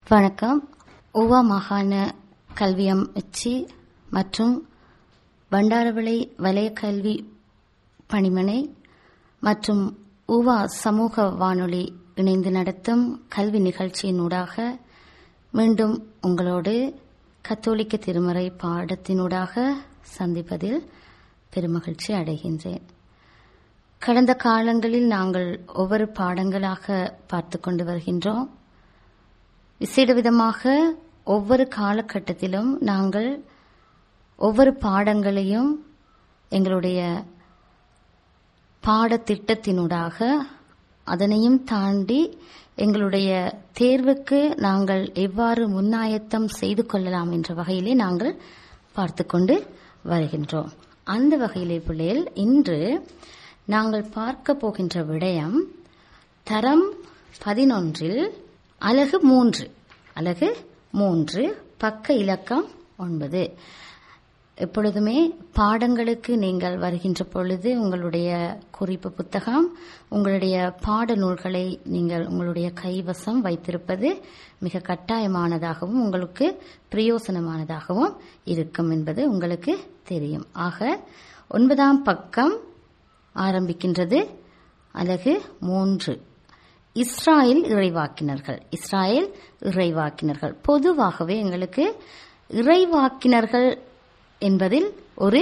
வணக்கம் உவா மாகாண கல்வியம் எச்சி மற்றும் பண்டாரவிளை வலய கல்வி பணிமனை மற்றும் உவா சமூக வானொலி இணைந்து நடத்தும் கல்வி நிகழ்ச்சியினூடாக மீண்டும் உங்களோடு கத்தோலிக்க திருமறை பாடத்தினூடாக சந்திப்பதில் பெருமகிழ்ச்சி அடைகின்றேன் கடந்த காலங்களில் நாங்கள் ஒவ்வொரு பாடங்களாக பார்த்து கொண்டு வருகின்றோம் விசேட விதமாக ஒவ்வொரு காலகட்டத்திலும் நாங்கள் ஒவ்வொரு பாடங்களையும் எங்களுடைய பாடத்திட்டத்தினூடாக அதனையும் தாண்டி எங்களுடைய தேர்வுக்கு நாங்கள் எவ்வாறு முன்னாயத்தம் செய்து கொள்ளலாம் என்ற வகையிலே நாங்கள் பார்த்து கொண்டு வருகின்றோம் அந்த வகையிலே பிள்ளைகள் இன்று நாங்கள் பார்க்க போகின்ற விடயம் தரம் பதினொன்றில் அலகு மூன்று அலகு மூன்று பக்க இலக்கம் ஒன்பது எப்பொழுதுமே பாடங்களுக்கு நீங்கள் வருகின்ற பொழுது உங்களுடைய குறிப்பு புத்தகம் உங்களுடைய பாட நூல்களை நீங்கள் உங்களுடைய கைவசம் வைத்திருப்பது மிக கட்டாயமானதாகவும் உங்களுக்கு பிரயோசனமானதாகவும் இருக்கும் என்பது உங்களுக்கு தெரியும் ஆக ஒன்பதாம் பக்கம் ஆரம்பிக்கின்றது அலகு மூன்று இஸ்ராயல் இறைவாக்கினர்கள் இஸ்ராயல் இறைவாக்கினர்கள் பொதுவாகவே எங்களுக்கு இறைவாக்கினர்கள் என்பதில் ஒரு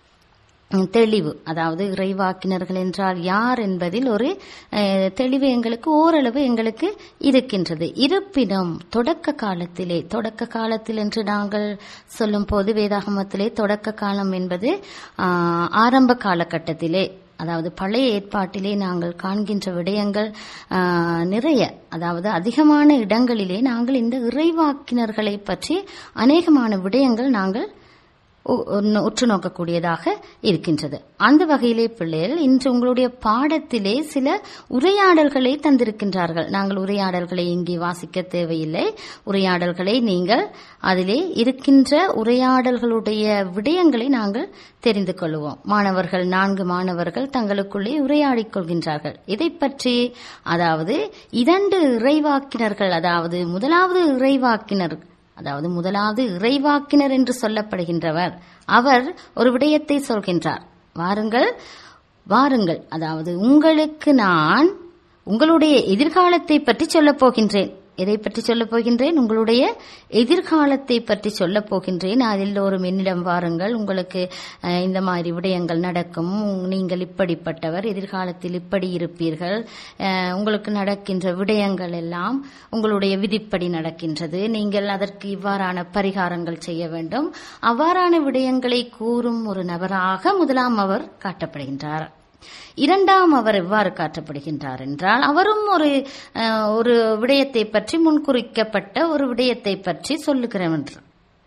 தெளிவு அதாவது இறைவாக்கினர்கள் என்றால் யார் என்பதில் ஒரு தெளிவு எங்களுக்கு ஓரளவு எங்களுக்கு இருக்கின்றது இருப்பினும் தொடக்க காலத்திலே தொடக்க காலத்தில் என்று நாங்கள் சொல்லும் போது வேதாகமத்திலே தொடக்க காலம் என்பது ஆரம்ப காலகட்டத்திலே அதாவது பழைய ஏற்பாட்டிலே நாங்கள் காண்கின்ற விடயங்கள் நிறைய அதாவது அதிகமான இடங்களிலே நாங்கள் இந்த இறைவாக்கினர்களை பற்றி அநேகமான விடயங்கள் நாங்கள் உற்று நோக்கக்கூடியதாக இருக்கின்றது அந்த வகையிலே பிள்ளைகள் இன்று உங்களுடைய பாடத்திலே சில உரையாடல்களை தந்திருக்கின்றார்கள் நாங்கள் உரையாடல்களை இங்கே வாசிக்க தேவையில்லை உரையாடல்களை நீங்கள் அதிலே இருக்கின்ற உரையாடல்களுடைய விடயங்களை நாங்கள் தெரிந்து கொள்வோம் மாணவர்கள் நான்கு மாணவர்கள் தங்களுக்குள்ளே உரையாடிக் கொள்கின்றார்கள் இதை பற்றி அதாவது இரண்டு இறைவாக்கினர்கள் அதாவது முதலாவது இறைவாக்கினர் அதாவது முதலாவது இறைவாக்கினர் என்று சொல்லப்படுகின்றவர் அவர் ஒரு விடயத்தை சொல்கின்றார் வாருங்கள் வாருங்கள் அதாவது உங்களுக்கு நான் உங்களுடைய எதிர்காலத்தை பற்றி சொல்லப் போகின்றேன் எதை பற்றி சொல்லப் போகின்றேன் உங்களுடைய எதிர்காலத்தை பற்றி சொல்லப் போகின்றேன் எல்லோரும் என்னிடம் வாருங்கள் உங்களுக்கு இந்த மாதிரி விடயங்கள் நடக்கும் நீங்கள் இப்படிப்பட்டவர் எதிர்காலத்தில் இப்படி இருப்பீர்கள் உங்களுக்கு நடக்கின்ற விடயங்கள் எல்லாம் உங்களுடைய விதிப்படி நடக்கின்றது நீங்கள் அதற்கு இவ்வாறான பரிகாரங்கள் செய்ய வேண்டும் அவ்வாறான விடயங்களை கூறும் ஒரு நபராக முதலாம் அவர் காட்டப்படுகின்றார் இரண்டாம் அவர் எவ்வாறு காட்டப்படுகின்றார் என்றால் அவரும் ஒரு ஒரு விடயத்தை பற்றி முன்குறிக்கப்பட்ட ஒரு விடயத்தை பற்றி சொல்லுகிறவர்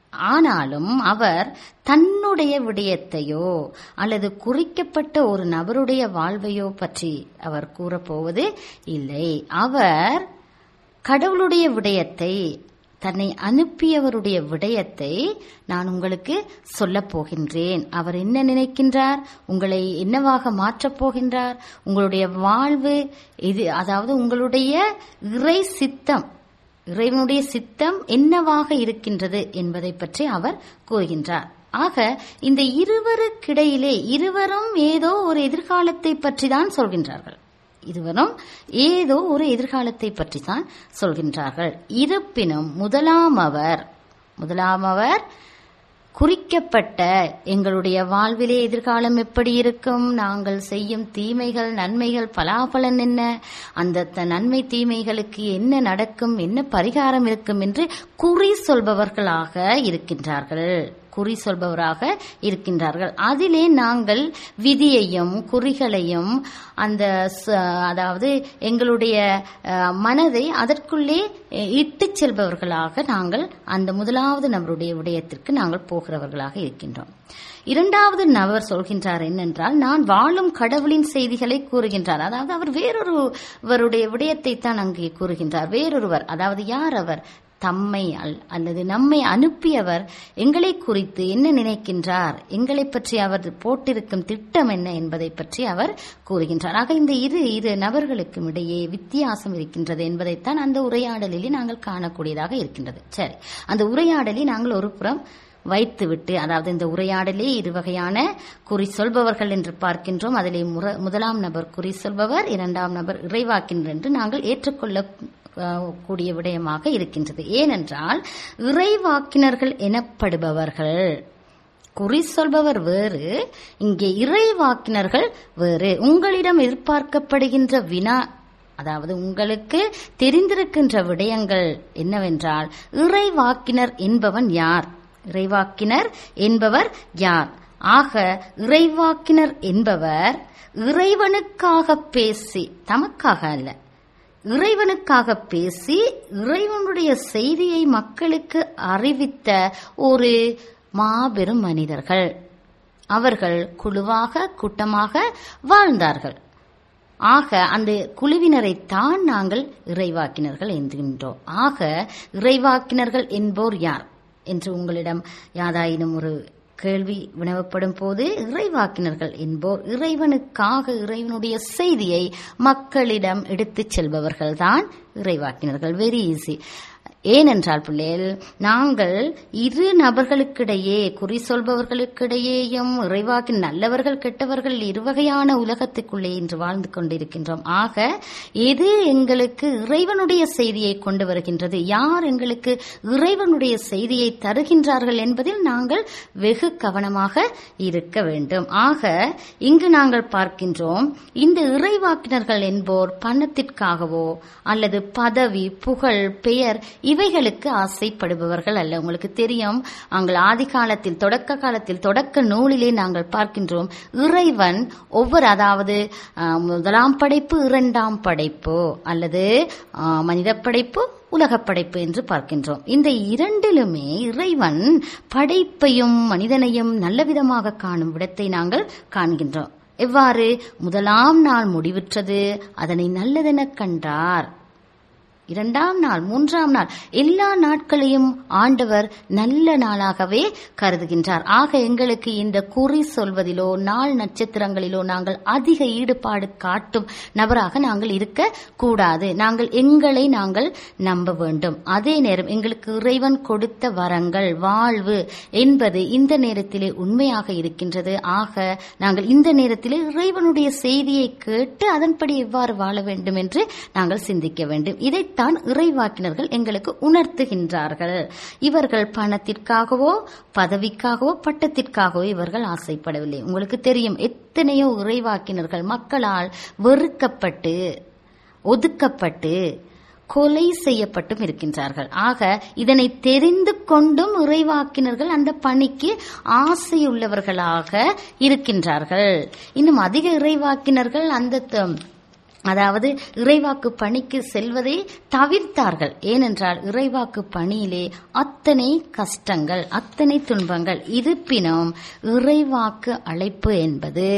ஆனாலும் அவர் தன்னுடைய விடயத்தையோ அல்லது குறிக்கப்பட்ட ஒரு நபருடைய வாழ்வையோ பற்றி அவர் கூறப்போவது இல்லை அவர் கடவுளுடைய விடயத்தை தன்னை அனுப்பியவருடைய விடயத்தை நான் உங்களுக்கு சொல்லப் போகின்றேன் அவர் என்ன நினைக்கின்றார் உங்களை என்னவாக மாற்றப் போகின்றார் உங்களுடைய வாழ்வு இது அதாவது உங்களுடைய இறை சித்தம் இறைவனுடைய சித்தம் என்னவாக இருக்கின்றது என்பதை பற்றி அவர் கூறுகின்றார் ஆக இந்த இருவருக்கிடையிலே இருவரும் ஏதோ ஒரு எதிர்காலத்தை பற்றி தான் சொல்கின்றார்கள் இருவரும் ஏதோ ஒரு எதிர்காலத்தை பற்றி தான் சொல்கின்றார்கள் இருப்பினும் முதலாம் அவர் முதலாம் அவர் குறிக்கப்பட்ட எங்களுடைய வாழ்விலே எதிர்காலம் எப்படி இருக்கும் நாங்கள் செய்யும் தீமைகள் நன்மைகள் பலாபலன் என்ன அந்த நன்மை தீமைகளுக்கு என்ன நடக்கும் என்ன பரிகாரம் இருக்கும் என்று குறி சொல்பவர்களாக இருக்கின்றார்கள் குறி சொல்பவராக இருக்கின்றார்கள் அதிலே நாங்கள் விதியையும் குறிகளையும் அந்த அதாவது எங்களுடைய மனதை அதற்குள்ளே இட்டு செல்பவர்களாக நாங்கள் அந்த முதலாவது நபருடைய விடயத்திற்கு நாங்கள் போகிறவர்களாக இருக்கின்றோம் இரண்டாவது நபர் சொல்கின்றார் என்னென்றால் நான் வாழும் கடவுளின் செய்திகளை கூறுகின்றார் அதாவது அவர் வேறொருவருடைய விடயத்தை தான் அங்கே கூறுகின்றார் வேறொருவர் அதாவது யார் அவர் தம்மை அல்- அல்லது நம்மை அனுப்பியவர் எங்களை குறித்து என்ன நினைக்கின்றார் எங்களை பற்றி அவர் போட்டிருக்கும் திட்டம் என்ன என்பதை பற்றி அவர் கூறுகின்றார் ஆக இந்த இரு இரு நபர்களுக்கும் இடையே வித்தியாசம் இருக்கின்றது என்பதைத்தான் அந்த உரையாடலிலே நாங்கள் காணக்கூடியதாக இருக்கின்றது சரி அந்த உரையாடலை நாங்கள் ஒரு புறம் வைத்துவிட்டு அதாவது இந்த உரையாடலே இரு வகையான குறி சொல்பவர்கள் என்று பார்க்கின்றோம் அதிலே முற- முதலாம் நபர் குறி சொல்பவர் இரண்டாம் நபர் இறைவாக்கினர் என்று நாங்கள் ஏற்றுக்கொள்ள அஹ், கூடிய விடயமாக இருக்கின்றது ஏனென்றால் இறைவாக்கினர்கள் எனப்படுபவர்கள் குறி சொல்பவர் வேறு இங்கே இறைவாக்கினர்கள் வேறு உங்களிடம் எதிர்பார்க்கப்படுகின்ற வினா அதாவது உங்களுக்கு தெரிந்திருக்கின்ற விடயங்கள் என்னவென்றால் இறைவாக்கினர் என்பவன் யார் இறைவாக்கினர் என்பவர் யார் ஆக இறைவாக்கினர் என்பவர் இறைவனுக்காக பேசி தமக்காக அல்ல இறைவனுக்காக பேசி இறைவனுடைய செய்தியை மக்களுக்கு அறிவித்த ஒரு மாபெரும் மனிதர்கள் அவர்கள் குழுவாக கூட்டமாக வாழ்ந்தார்கள் ஆக அந்த குழுவினரை தான் நாங்கள் இறைவாக்கினர்கள் என்கின்றோம் ஆக இறைவாக்கினர்கள் என்போர் யார் என்று உங்களிடம் யாதாயினும் ஒரு கேள்வி வினவப்படும் போது இறைவாக்கினர்கள் என்போர் இறைவனுக்காக இறைவனுடைய செய்தியை மக்களிடம் எடுத்துச் செல்பவர்கள்தான் இறைவாக்கினர்கள் வெரி ஈஸி ஏனென்றால் பிள்ளைகள் நாங்கள் இரு நபர்களுக்கிடையே குறி சொல்பவர்களுக்கிடையேயும் இறைவாக்கு நல்லவர்கள் கெட்டவர்கள் இருவகையான உலகத்துக்குள்ளே இன்று வாழ்ந்து கொண்டிருக்கின்றோம் ஆக எது எங்களுக்கு இறைவனுடைய செய்தியை கொண்டு வருகின்றது யார் எங்களுக்கு இறைவனுடைய செய்தியை தருகின்றார்கள் என்பதில் நாங்கள் வெகு கவனமாக இருக்க வேண்டும் ஆக இங்கு நாங்கள் பார்க்கின்றோம் இந்த இறைவாக்கினர்கள் என்போர் பணத்திற்காகவோ அல்லது பதவி புகழ் பெயர் இவைகளுக்கு ஆசைப்படுபவர்கள் அல்ல உங்களுக்கு தெரியும் நாங்கள் ஆதி காலத்தில் தொடக்க காலத்தில் தொடக்க நூலிலே நாங்கள் பார்க்கின்றோம் இறைவன் ஒவ்வொரு அதாவது ஆஹ், முதலாம் படைப்பு இரண்டாம் படைப்பு அல்லது ஆஹ், மனித படைப்பு உலகப் படைப்பு என்று பார்க்கின்றோம் இந்த இரண்டிலுமே இறைவன் படைப்பையும் மனிதனையும் நல்ல விதமாக காணும் விடத்தை நாங்கள் காண்கின்றோம் எவ்வாறு முதலாம் நாள் முடிவுற்றது அதனை நல்லதெனக் கண்டார் இரண்டாம் நாள் மூன்றாம் நாள் எல்லா நாட்களையும் ஆண்டவர் நல்ல நாளாகவே கருதுகின்றார் ஆக எங்களுக்கு இந்த குறி சொல்வதிலோ நாள் நட்சத்திரங்களிலோ நாங்கள் அதிக ஈடுபாடு காட்டும் நபராக நாங்கள் இருக்க கூடாது நாங்கள் எங்களை நாங்கள் நம்ப வேண்டும் அதே நேரம் எங்களுக்கு இறைவன் கொடுத்த வரங்கள் வாழ்வு என்பது இந்த நேரத்திலே உண்மையாக இருக்கின்றது ஆக நாங்கள் இந்த நேரத்திலே இறைவனுடைய செய்தியை கேட்டு அதன்படி எவ்வாறு வாழ வேண்டும் என்று நாங்கள் சிந்திக்க வேண்டும் இதைத்தான் இறைவாக்கினர்கள் எங்களுக்கு உணர்த்துகின்றார்கள் இவர்கள் பணத்திற்காகவோ பதவிக்காகவோ பட்டத்திற்காகவோ இவர்கள் ஆசைப்படவில்லை உங்களுக்கு தெரியும் எத்தனையோ இறைவாக்கினர்கள் மக்களால் வெறுக்கப்பட்டு ஒதுக்கப்பட்டு கொலை செய்யப்பட்டும் இருக்கின்றார்கள் ஆக இதனை தெரிந்து கொண்டும் இறைவாக்கினர்கள் அந்த பணிக்கு ஆசையுள்ளவர்களாக இருக்கின்றார்கள் இன்னும் அதிக இறைவாக்கினர்கள் அந்த த- அதாவது இறைவாக்கு பணிக்கு செல்வதை தவிர்த்தார்கள் ஏனென்றால் இறைவாக்கு பணியிலே அத்தனை கஷ்டங்கள் அத்தனை துன்பங்கள் இருப்பினும் இறைவாக்கு அழைப்பு என்பது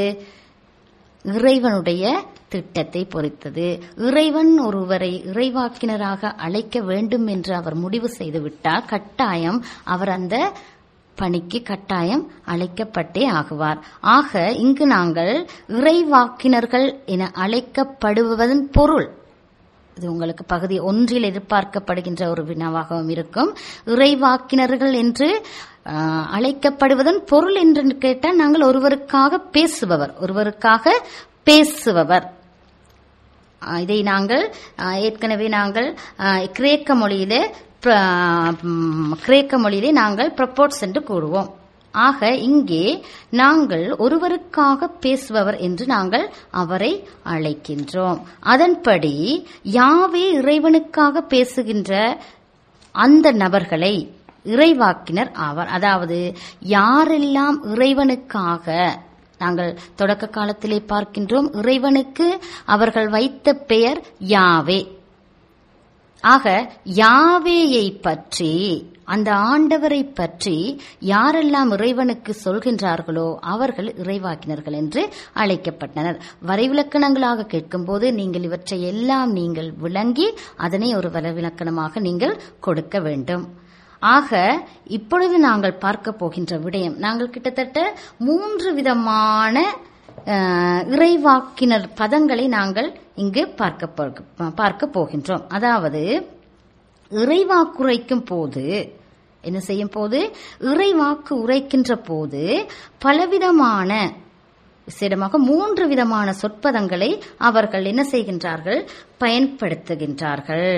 இறைவனுடைய திட்டத்தை பொறுத்தது இறைவன் ஒருவரை இறைவாக்கினராக அழைக்க வேண்டும் என்று அவர் முடிவு செய்துவிட்டால் கட்டாயம் அவர் அந்த பணிக்கு கட்டாயம் அழைக்கப்பட்டே ஆகுவார் ஆக இங்கு நாங்கள் இறைவாக்கினர்கள் என அழைக்கப்படுவதன் பொருள் இது உங்களுக்கு பகுதி ஒன்றில் எதிர்பார்க்கப்படுகின்ற ஒரு வினாவாகவும் இருக்கும் இறைவாக்கினர்கள் என்று ஆஹ், அழைக்கப்படுவதன் பொருள் என்று கேட்டால் நாங்கள் ஒருவருக்காக பேசுபவர் ஒருவருக்காக பேசுபவர் ஆஹ், இதை நாங்கள் ஆஹ், ஏற்கனவே நாங்கள் ஆஹ், கிரேக்க மொழியிலே பிர- ம், கிரேக்க மொழியிலே நாங்கள் ப்ரப்போர்ட்ஸ் என்று கூறுவோம் ஆக இங்கே நாங்கள் ஒருவருக்காக பேசுபவர் என்று நாங்கள் அவரை அழைக்கின்றோம் அதன்படி யாவே இறைவனுக்காக பேசுகின்ற அந்த நபர்களை இறைவாக்கினர் ஆவார் அதாவது யாரெல்லாம் இறைவனுக்காக நாங்கள் தொடக்க காலத்திலே பார்க்கின்றோம் இறைவனுக்கு அவர்கள் வைத்த பெயர் யாவே ஆக யாவேயை பற்றி அந்த ஆண்டவரை பற்றி யாரெல்லாம் இறைவனுக்கு சொல்கின்றார்களோ அவர்கள் இறைவாக்கினர்கள் என்று அழைக்கப்பட்டனர் வரைவிலக்கணங்களாக கேட்கும்போது நீங்கள் இவற்றை எல்லாம் நீங்கள் விளங்கி அதனை ஒரு வரைவிலக்கணமாக நீங்கள் கொடுக்க வேண்டும் ஆக இப்பொழுது நாங்கள் பார்க்க போகின்ற விடயம் நாங்கள் கிட்டத்தட்ட மூன்று விதமான அஹ், இறைவாக்கினர் பதங்களை நாங்கள் இங்கு பார்க்க போ- பார்க்க போகின்றோம் அதாவது இறைவாக்கு உரைக்கும் போது என்ன செய்யும் போது இறைவாக்கு உரைக்கின்ற போது பலவிதமான விசேடமாக மூன்று விதமான சொற்பதங்களை அவர்கள் என்ன செய்கின்றார்கள் பயன்படுத்துகின்றார்கள்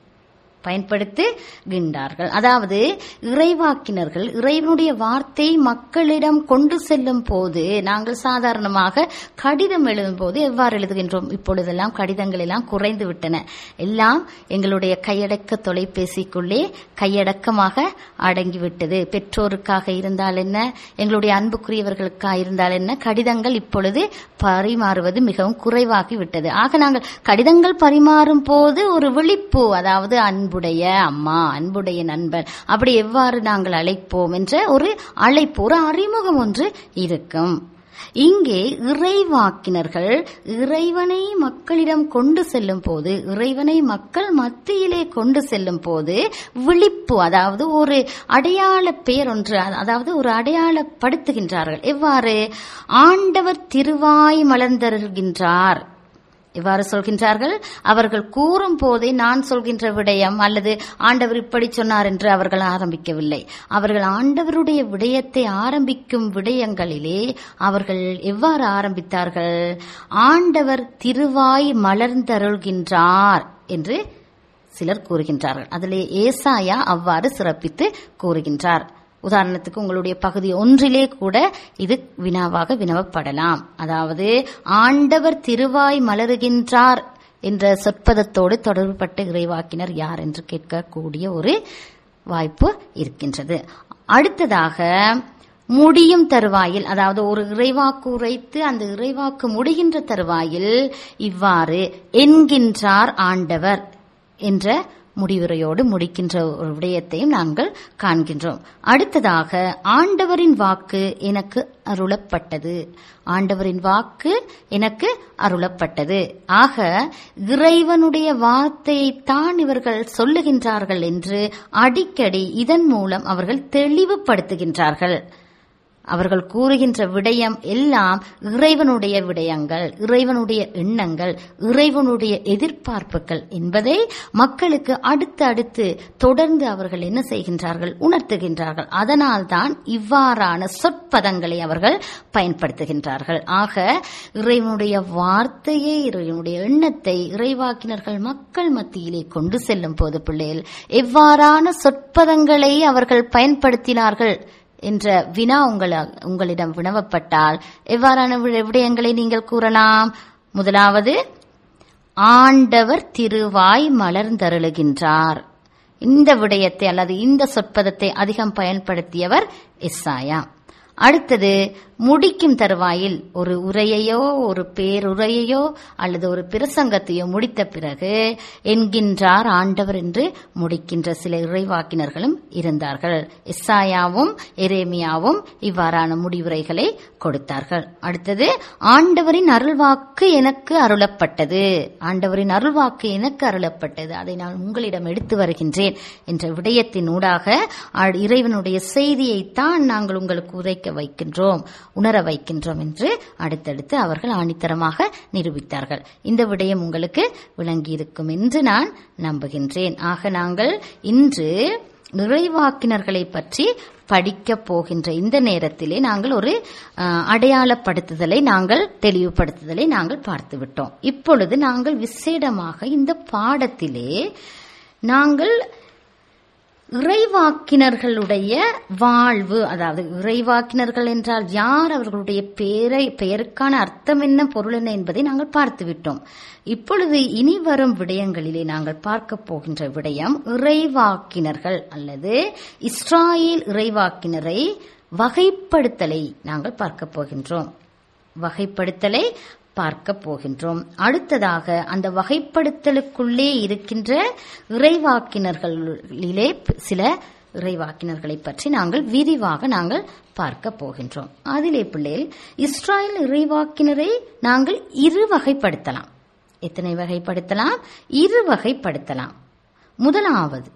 பயன்படுத்துகின்றார்கள் அதாவது இறைவாக்கினர்கள் இறைவனுடைய வார்த்தை மக்களிடம் கொண்டு செல்லும் போது நாங்கள் சாதாரணமாக கடிதம் எழுதும் போது எவ்வாறு எழுதுகின்றோம் இப்பொழுதெல்லாம் கடிதங்கள் எல்லாம் குறைந்து விட்டன எல்லாம் எங்களுடைய கையடக்க தொலைபேசிக்குள்ளே கையடக்கமாக அடங்கிவிட்டது பெற்றோருக்காக இருந்தால் என்ன எங்களுடைய அன்புக்குரியவர்களுக்காக இருந்தால் என்ன கடிதங்கள் இப்பொழுது பரிமாறுவது மிகவும் குறைவாகி விட்டது ஆக நாங்கள் கடிதங்கள் பரிமாறும் போது ஒரு விழிப்பு அதாவது அன்புடைய அம்மா அன்புடைய நண்பன் அப்படி எவ்வாறு நாங்கள் அழைப்போம் என்ற ஒரு அழைப்பு ஒரு அறிமுகம் ஒன்று இருக்கும் இங்கே இறைவாக்கினர்கள் இறைவனை மக்களிடம் கொண்டு செல்லும் போது இறைவனை மக்கள் மத்தியிலே கொண்டு செல்லும் போது விழிப்பு அதாவது ஒரு அடையாள பெயர் ஒன்று அதாவது ஒரு அடையாளப்படுத்துகின்றார்கள் எவ்வாறு ஆண்டவர் திருவாய் மலர்ந்தருகின்றார் இவ்வாறு சொல்கின்றார்கள் அவர்கள் கூறும் போதே நான் சொல்கின்ற விடயம் அல்லது ஆண்டவர் இப்படி சொன்னார் என்று அவர்கள் ஆரம்பிக்கவில்லை அவர்கள் ஆண்டவருடைய விடயத்தை ஆரம்பிக்கும் விடயங்களிலே அவர்கள் எவ்வாறு ஆரம்பித்தார்கள் ஆண்டவர் திருவாய் மலர்ந்தருள்கின்றார் என்று சிலர் கூறுகின்றார்கள் அதிலே ஏசாயா அவ்வாறு சிறப்பித்து கூறுகின்றார் உதாரணத்துக்கு உங்களுடைய பகுதி ஒன்றிலே கூட இது வினாவாக வினவப்படலாம் அதாவது ஆண்டவர் திருவாய் மலருகின்றார் என்ற சொற்பதத்தோடு தொடர்புபட்ட இறைவாக்கினர் யார் என்று கேட்கக்கூடிய ஒரு வாய்ப்பு இருக்கின்றது அடுத்ததாக முடியும் தருவாயில் அதாவது ஒரு இறைவாக்கு உரைத்து அந்த இறைவாக்கு முடிகின்ற தருவாயில் இவ்வாறு என்கின்றார் ஆண்டவர் என்ற முடிவுரையோடு முடிக்கின்ற ஒரு விடயத்தையும் நாங்கள் காண்கின்றோம் அடுத்ததாக ஆண்டவரின் வாக்கு எனக்கு அருளப்பட்டது ஆண்டவரின் வாக்கு எனக்கு அருளப்பட்டது ஆக இறைவனுடைய வார்த்தையைத்தான் இவர்கள் சொல்லுகின்றார்கள் என்று அடிக்கடி இதன் மூலம் அவர்கள் தெளிவுபடுத்துகின்றார்கள் அவர்கள் கூறுகின்ற விடயம் எல்லாம் இறைவனுடைய விடயங்கள் இறைவனுடைய எண்ணங்கள் இறைவனுடைய எதிர்பார்ப்புகள் என்பதை மக்களுக்கு அடுத்து அடுத்து தொடர்ந்து அவர்கள் என்ன செய்கின்றார்கள் உணர்த்துகின்றார்கள் அதனால்தான் இவ்வாறான சொற்பதங்களை அவர்கள் பயன்படுத்துகின்றார்கள் ஆக இறைவனுடைய வார்த்தையை இறைவனுடைய எண்ணத்தை இறைவாக்கினர்கள் மக்கள் மத்தியிலே கொண்டு செல்லும் போது பிள்ளைகள் எவ்வாறான சொற்பதங்களை அவர்கள் பயன்படுத்தினார்கள் என்ற வினா உங்கள உங்களிடம் வினவப்பட்டால் எவ்வாறான விட- விடயங்களை நீங்கள் கூறலாம் முதலாவது ஆண்டவர் திருவாய் மலர்ந்தருளுகின்றார் இந்த விடயத்தை அல்லது இந்த சொற்பதத்தை அதிகம் பயன்படுத்தியவர் எஸ்ஸாயா அடுத்தது முடிக்கும் தருவாயில் ஒரு உரையையோ ஒரு பேருரையையோ அல்லது ஒரு பிரசங்கத்தையோ முடித்த பிறகு என்கின்றார் ஆண்டவர் என்று முடிக்கின்ற சில இறைவாக்கினர்களும் இருந்தார்கள் இஸ்ஸாயாவும் எரேமியாவும் இவ்வாறான முடிவுரைகளை கொடுத்தார்கள் அடுத்தது ஆண்டவரின் அருள்வாக்கு எனக்கு அருளப்பட்டது ஆண்டவரின் அருள்வாக்கு எனக்கு அருளப்பட்டது அதை நான் உங்களிடம் எடுத்து வருகின்றேன் என்ற விடயத்தின் ஊடாக ஆ- இறைவனுடைய செய்தியைத்தான் நாங்கள் உங்களுக்கு உரைக்க வைக்கின்றோம் உணர வைக்கின்றோம் என்று அடுத்தடுத்து அவர்கள் ஆணித்தரமாக நிரூபித்தார்கள் இந்த விடயம் உங்களுக்கு விளங்கியிருக்கும் என்று நான் நம்புகின்றேன் ஆக நாங்கள் இன்று நிறைவாக்கினர்களை பற்றி படிக்கப் போகின்ற இந்த நேரத்திலே நாங்கள் ஒரு அஹ், அடையாளப்படுத்துதலை நாங்கள் தெளிவுபடுத்துதலை நாங்கள் பார்த்து விட்டோம் இப்பொழுது நாங்கள் விசேடமாக இந்த பாடத்திலே நாங்கள் இறைவாக்கினர்களுடைய வாழ்வு அதாவது இறைவாக்கினர்கள் என்றால் யார் அவர்களுடைய பெயரை பெயருக்கான அர்த்தம் என்ன பொருள் என்ன என்பதை நாங்கள் பார்த்து விட்டோம் இப்பொழுது இனி வரும் விடயங்களிலே நாங்கள் பார்க்க போகின்ற விடயம் இறைவாக்கினர்கள் அல்லது இஸ்ராயேல் இறைவாக்கினரை வகைப்படுத்தலை நாங்கள் பார்க்க போகின்றோம் வகைப்படுத்தலை பார்க்க போகின்றோம் அடுத்ததாக அந்த வகைப்படுத்தலுக்குள்ளே இருக்கின்ற இறைவாக்கினர்களிலே சில இறைவாக்கினர்களை பற்றி நாங்கள் விரிவாக நாங்கள் பார்க்க போகின்றோம் அதிலே பிள்ளைகள் இஸ்ராயல் இறைவாக்கினரை நாங்கள் இரு வகைப்படுத்தலாம் எத்தனை வகைப்படுத்தலாம் இரு வகைப்படுத்தலாம் முதலாவது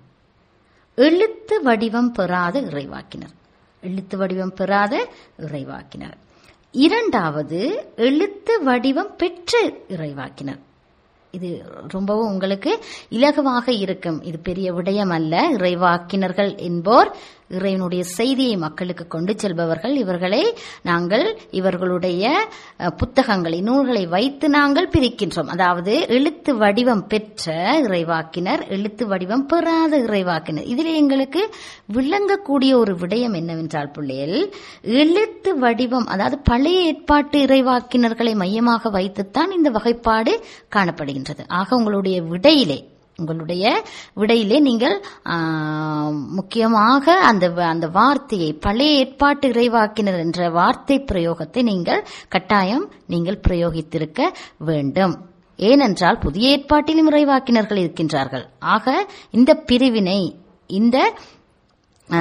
எழுத்து வடிவம் பெறாத இறைவாக்கினர் எழுத்து வடிவம் பெறாத இறைவாக்கினர் இரண்டாவது எழுத்து வடிவம் பெற்ற இறைவாக்கினர் இது ரொம்பவும் உங்களுக்கு இலகுவாக இருக்கும் இது பெரிய விடயம் அல்ல இறைவாக்கினர்கள் என்போர் இறைவனுடைய செய்தியை மக்களுக்கு கொண்டு செல்பவர்கள் இவர்களை நாங்கள் இவர்களுடைய அஹ், புத்தகங்களை நூல்களை வைத்து நாங்கள் பிரிக்கின்றோம் அதாவது எழுத்து வடிவம் பெற்ற இறைவாக்கினர் எழுத்து வடிவம் பெறாத இறைவாக்கினர் இதில் எங்களுக்கு விளங்கக்கூடிய ஒரு விடயம் என்னவென்றால் பிள்ளைகள் எழுத்து வடிவம் அதாவது பழைய ஏற்பாட்டு இறைவாக்கினர்களை மையமாக வைத்துத்தான் இந்த வகைப்பாடு காணப்படுகின்றது ஆக உங்களுடைய விடையிலே உங்களுடைய விடையிலே நீங்கள் ஆ, முக்கியமாக அந்த வ- அந்த வார்த்தையை பழைய ஏற்பாட்டு இறைவாக்கினர் என்ற வார்த்தை பிரயோகத்தை நீங்கள் கட்டாயம் நீங்கள் பிரயோகித்திருக்க வேண்டும் ஏனென்றால் புதிய ஏற்பாட்டிலும் இறைவாக்கினர்கள் இருக்கின்றார்கள் ஆக இந்த பிரிவினை இந்த ஆ,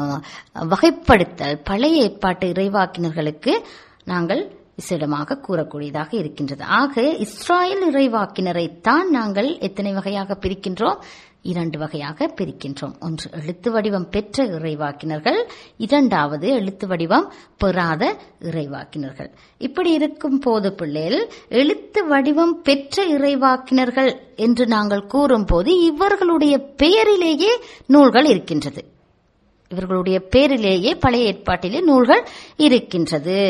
வகைப்படுத்தல் பழைய ஏற்பாட்டு இறைவாக்கினர்களுக்கு நாங்கள் விசேடமாக கூறக்கூடியதாக இருக்கின்றது ஆக இஸ்ராயல் இறைவாக்கினரைத்தான் நாங்கள் எத்தனை வகையாக பிரிக்கின்றோம் இரண்டு வகையாக பிரிக்கின்றோம் ஒன்று எழுத்து வடிவம் பெற்ற இறைவாக்கினர்கள் இரண்டாவது எழுத்து வடிவம் பெறாத இறைவாக்கினர்கள் இப்படி இருக்கும் போது பிள்ளைகள் எழுத்து வடிவம் பெற்ற இறைவாக்கினர்கள் என்று நாங்கள் கூறும்போது இவர்களுடைய பெயரிலேயே நூல்கள் இருக்கின்றது இவர்களுடைய பேரிலேயே பழைய ஏற்பாட்டிலே நூல்கள் இருக்கின்றது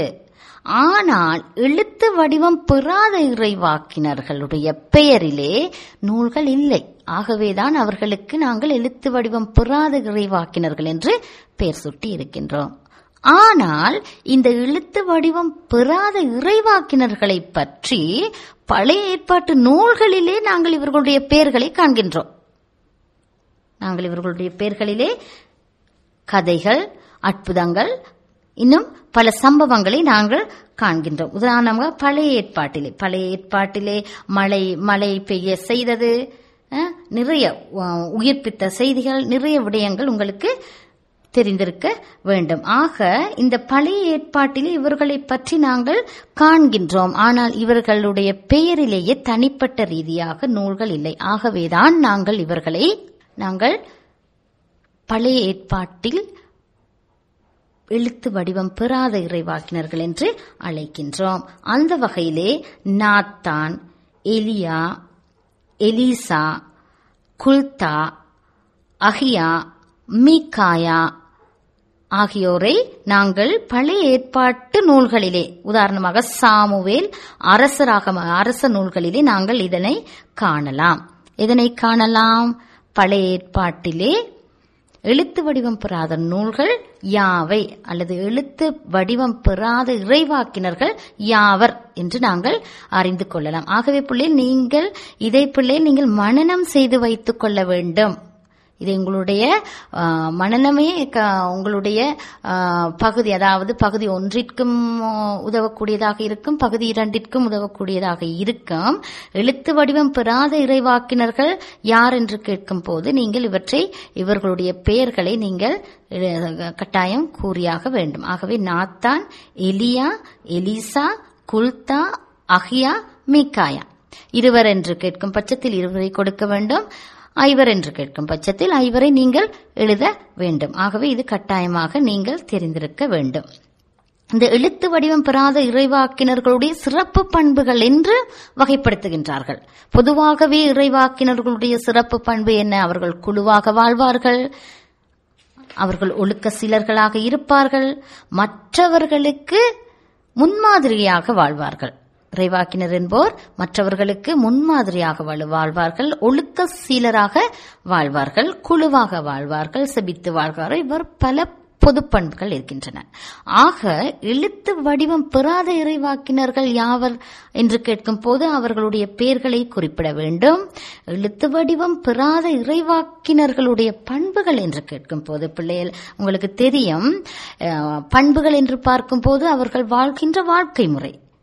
ஆனால் எழுத்து வடிவம் பெறாத இறைவாக்கினர்களுடைய பெயரிலே நூல்கள் இல்லை ஆகவேதான் அவர்களுக்கு நாங்கள் எழுத்து வடிவம் பெறாத இறைவாக்கினர்கள் என்று பெயர் சுட்டி இருக்கின்றோம் ஆனால் இந்த எழுத்து வடிவம் பெறாத இறைவாக்கினர்களை பற்றி பழைய ஏற்பாட்டு நூல்களிலே நாங்கள் இவர்களுடைய பெயர்களை காண்கின்றோம் நாங்கள் இவர்களுடைய பெயர்களிலே கதைகள் அற்புதங்கள் இன்னும் பல சம்பவங்களை நாங்கள் காண்கின்றோம் உதாரணமாக பழைய ஏற்பாட்டிலே பழைய ஏற்பாட்டிலே மழை மழை பெய்ய செய்தது அஹ், நிறைய அஹ், உயிர்ப்பித்த செய்திகள் நிறைய விடயங்கள் உங்களுக்கு தெரிந்திருக்க வேண்டும் ஆக இந்த பழைய ஏற்பாட்டிலே இவர்களை பற்றி நாங்கள் காண்கின்றோம் ஆனால் இவர்களுடைய பெயரிலேயே தனிப்பட்ட ரீதியாக நூல்கள் இல்லை ஆகவேதான் நாங்கள் இவர்களை நாங்கள் பழைய ஏற்பாட்டில் எழுத்து வடிவம் பெறாத இறைவாக்கினர்கள் என்று அழைக்கின்றோம் அந்த வகையிலே நாத்தான் எலியா எலிசா குல்தா அஹியா மீகாயா ஆகியோரை நாங்கள் பழைய ஏற்பாட்டு நூல்களிலே உதாரணமாக சாமுவேல் அரசராக அரச நூல்களிலே நாங்கள் இதனை காணலாம் இதனை காணலாம் பழைய ஏற்பாட்டிலே எழுத்து வடிவம் பெறாத நூல்கள் யாவை அல்லது எழுத்து வடிவம் பெறாத இறைவாக்கினர்கள் யாவர் என்று நாங்கள் அறிந்து கொள்ளலாம் ஆகவே பிள்ளை நீங்கள் இதை பிள்ளை நீங்கள் மனனம் செய்து வைத்துக் கொள்ள வேண்டும் இது உங்களுடைய ஆ, மனநமே க- உங்களுடைய ஆ, பகுதி அதாவது பகுதி ஒன்றிற்கும் ஆ, உதவக்கூடியதாக இருக்கும் பகுதி இரண்டிற்கும் உதவக்கூடியதாக இருக்கும் எழுத்து வடிவம் பெறாத இறைவாக்கினர்கள் யார் என்று கேட்கும் போது நீங்கள் இவற்றை இவர்களுடைய பெயர்களை நீங்கள் அ, கட்டாயம் கூறியாக வேண்டும் ஆகவே நாத்தான் எலியா எலிசா குல்தா அஹியா மீகாயா இருவர் என்று கேட்கும் பட்சத்தில் இருவரை கொடுக்க வேண்டும் ஐவர் என்று கேட்கும் பட்சத்தில் ஐவரை நீங்கள் எழுத வேண்டும் ஆகவே இது கட்டாயமாக நீங்கள் தெரிந்திருக்க வேண்டும் இந்த எழுத்து வடிவம் பெறாத இறைவாக்கினர்களுடைய சிறப்பு பண்புகள் என்று வகைப்படுத்துகின்றார்கள் பொதுவாகவே இறைவாக்கினர்களுடைய சிறப்பு பண்பு என்ன அவர்கள் குழுவாக வாழ்வார்கள் அவர்கள் ஒழுக்க சீலர்களாக இருப்பார்கள் மற்றவர்களுக்கு முன்மாதிரியாக வாழ்வார்கள் இறைவாக்கினர் என்போர் மற்றவர்களுக்கு முன்மாதிரியாக வாழ- வாழ்வார்கள் ஒழுக்க சீலராக வாழ்வார்கள் குழுவாக வாழ்வார்கள் செபித்து வாழ்வார்கள் இவர் பல பொது பண்புகள் இருக்கின்றன ஆக எழுத்து வடிவம் பெறாத இறைவாக்கினர்கள் யாவர் என்று கேட்கும் போது அவர்களுடைய பெயர்களை குறிப்பிட வேண்டும் எழுத்து வடிவம் பெறாத இறைவாக்கினர்களுடைய பண்புகள் என்று கேட்கும் போது பிள்ளைகள் உங்களுக்கு தெரியும் அஹ், பண்புகள் என்று பார்க்கும் போது அவர்கள் வாழ்கின்ற வாழ்க்கை முறை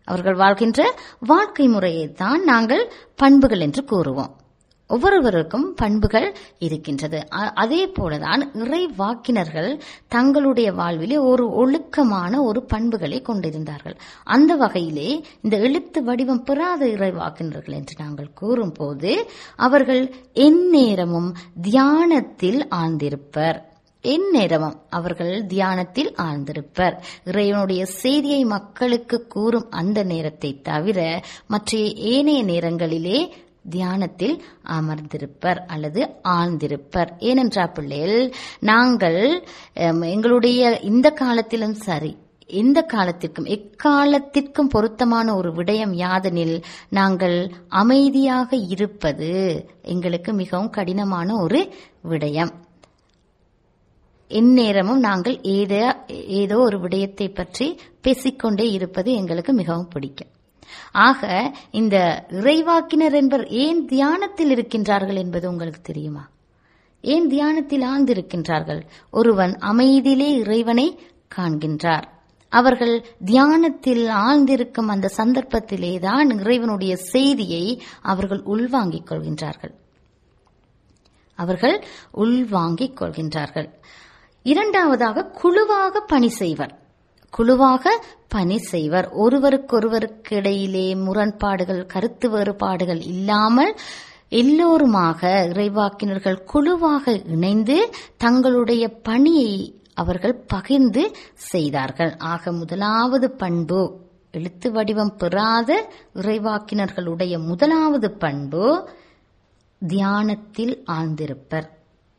அவர்கள் வாழ்கின்ற வாழ்க்கை முறையை தான் நாங்கள் பண்புகள் என்று கூறுவோம் ஒவ்வொருவருக்கும் பண்புகள் இருக்கின்றது அ- அதே போலதான் இறை வாக்கினர்கள் தங்களுடைய வாழ்விலே ஒரு ஒழுக்கமான ஒரு பண்புகளை கொண்டிருந்தார்கள் அந்த வகையிலே இந்த எழுத்து வடிவம் பெறாத இறை வாக்கினர்கள் என்று நாங்கள் கூறும்போது அவர்கள் எந்நேரமும் தியானத்தில் ஆழ்ந்திருப்பர் எந்நேரமும் அவர்கள் தியானத்தில் ஆழ்ந்திருப்பர் இறைவனுடைய செய்தியை மக்களுக்கு கூறும் அந்த நேரத்தை தவிர மற்ற ஏனைய நேரங்களிலே தியானத்தில் அமர்ந்திருப்பர் அல்லது ஆழ்ந்திருப்பர் ஏனென்றால் பிள்ளைகள் நாங்கள் அம், எங்களுடைய இந்த காலத்திலும் சரி எந்த காலத்திற்கும் எக்காலத்திற்கும் பொருத்தமான ஒரு விடயம் யாதெனில் நாங்கள் அமைதியாக இருப்பது எங்களுக்கு மிகவும் கடினமான ஒரு விடயம் எந்நேரமும் நாங்கள் ஏதோ ஏதோ ஒரு விடயத்தை பற்றி பேசிக்கொண்டே இருப்பது எங்களுக்கு மிகவும் பிடிக்கும் ஆக இந்த இறைவாக்கினர் என்பவர் ஏன் தியானத்தில் இருக்கின்றார்கள் என்பது உங்களுக்கு தெரியுமா ஏன் தியானத்தில் ஆழ்ந்திருக்கின்றார்கள் ஒருவன் அமைதியிலே இறைவனை காண்கின்றார் அவர்கள் தியானத்தில் ஆழ்ந்திருக்கும் அந்த சந்தர்ப்பத்திலே தான் இறைவனுடைய செய்தியை அவர்கள் உள்வாங்கிக் கொள்கின்றார்கள் அவர்கள் உள்வாங்கிக் கொள்கின்றார்கள் இரண்டாவதாக குழுவாக பணி செய்வர் குழுவாக பணி செய்வர் ஒருவருக்கொருவருக்கு இடையிலே முரண்பாடுகள் கருத்து வேறுபாடுகள் இல்லாமல் எல்லோருமாக இறைவாக்கினர்கள் குழுவாக இணைந்து தங்களுடைய பணியை அவர்கள் பகிர்ந்து செய்தார்கள் ஆக முதலாவது பண்பு எழுத்து வடிவம் பெறாத இறைவாக்கினர்களுடைய முதலாவது பண்பு தியானத்தில் ஆழ்ந்திருப்பர்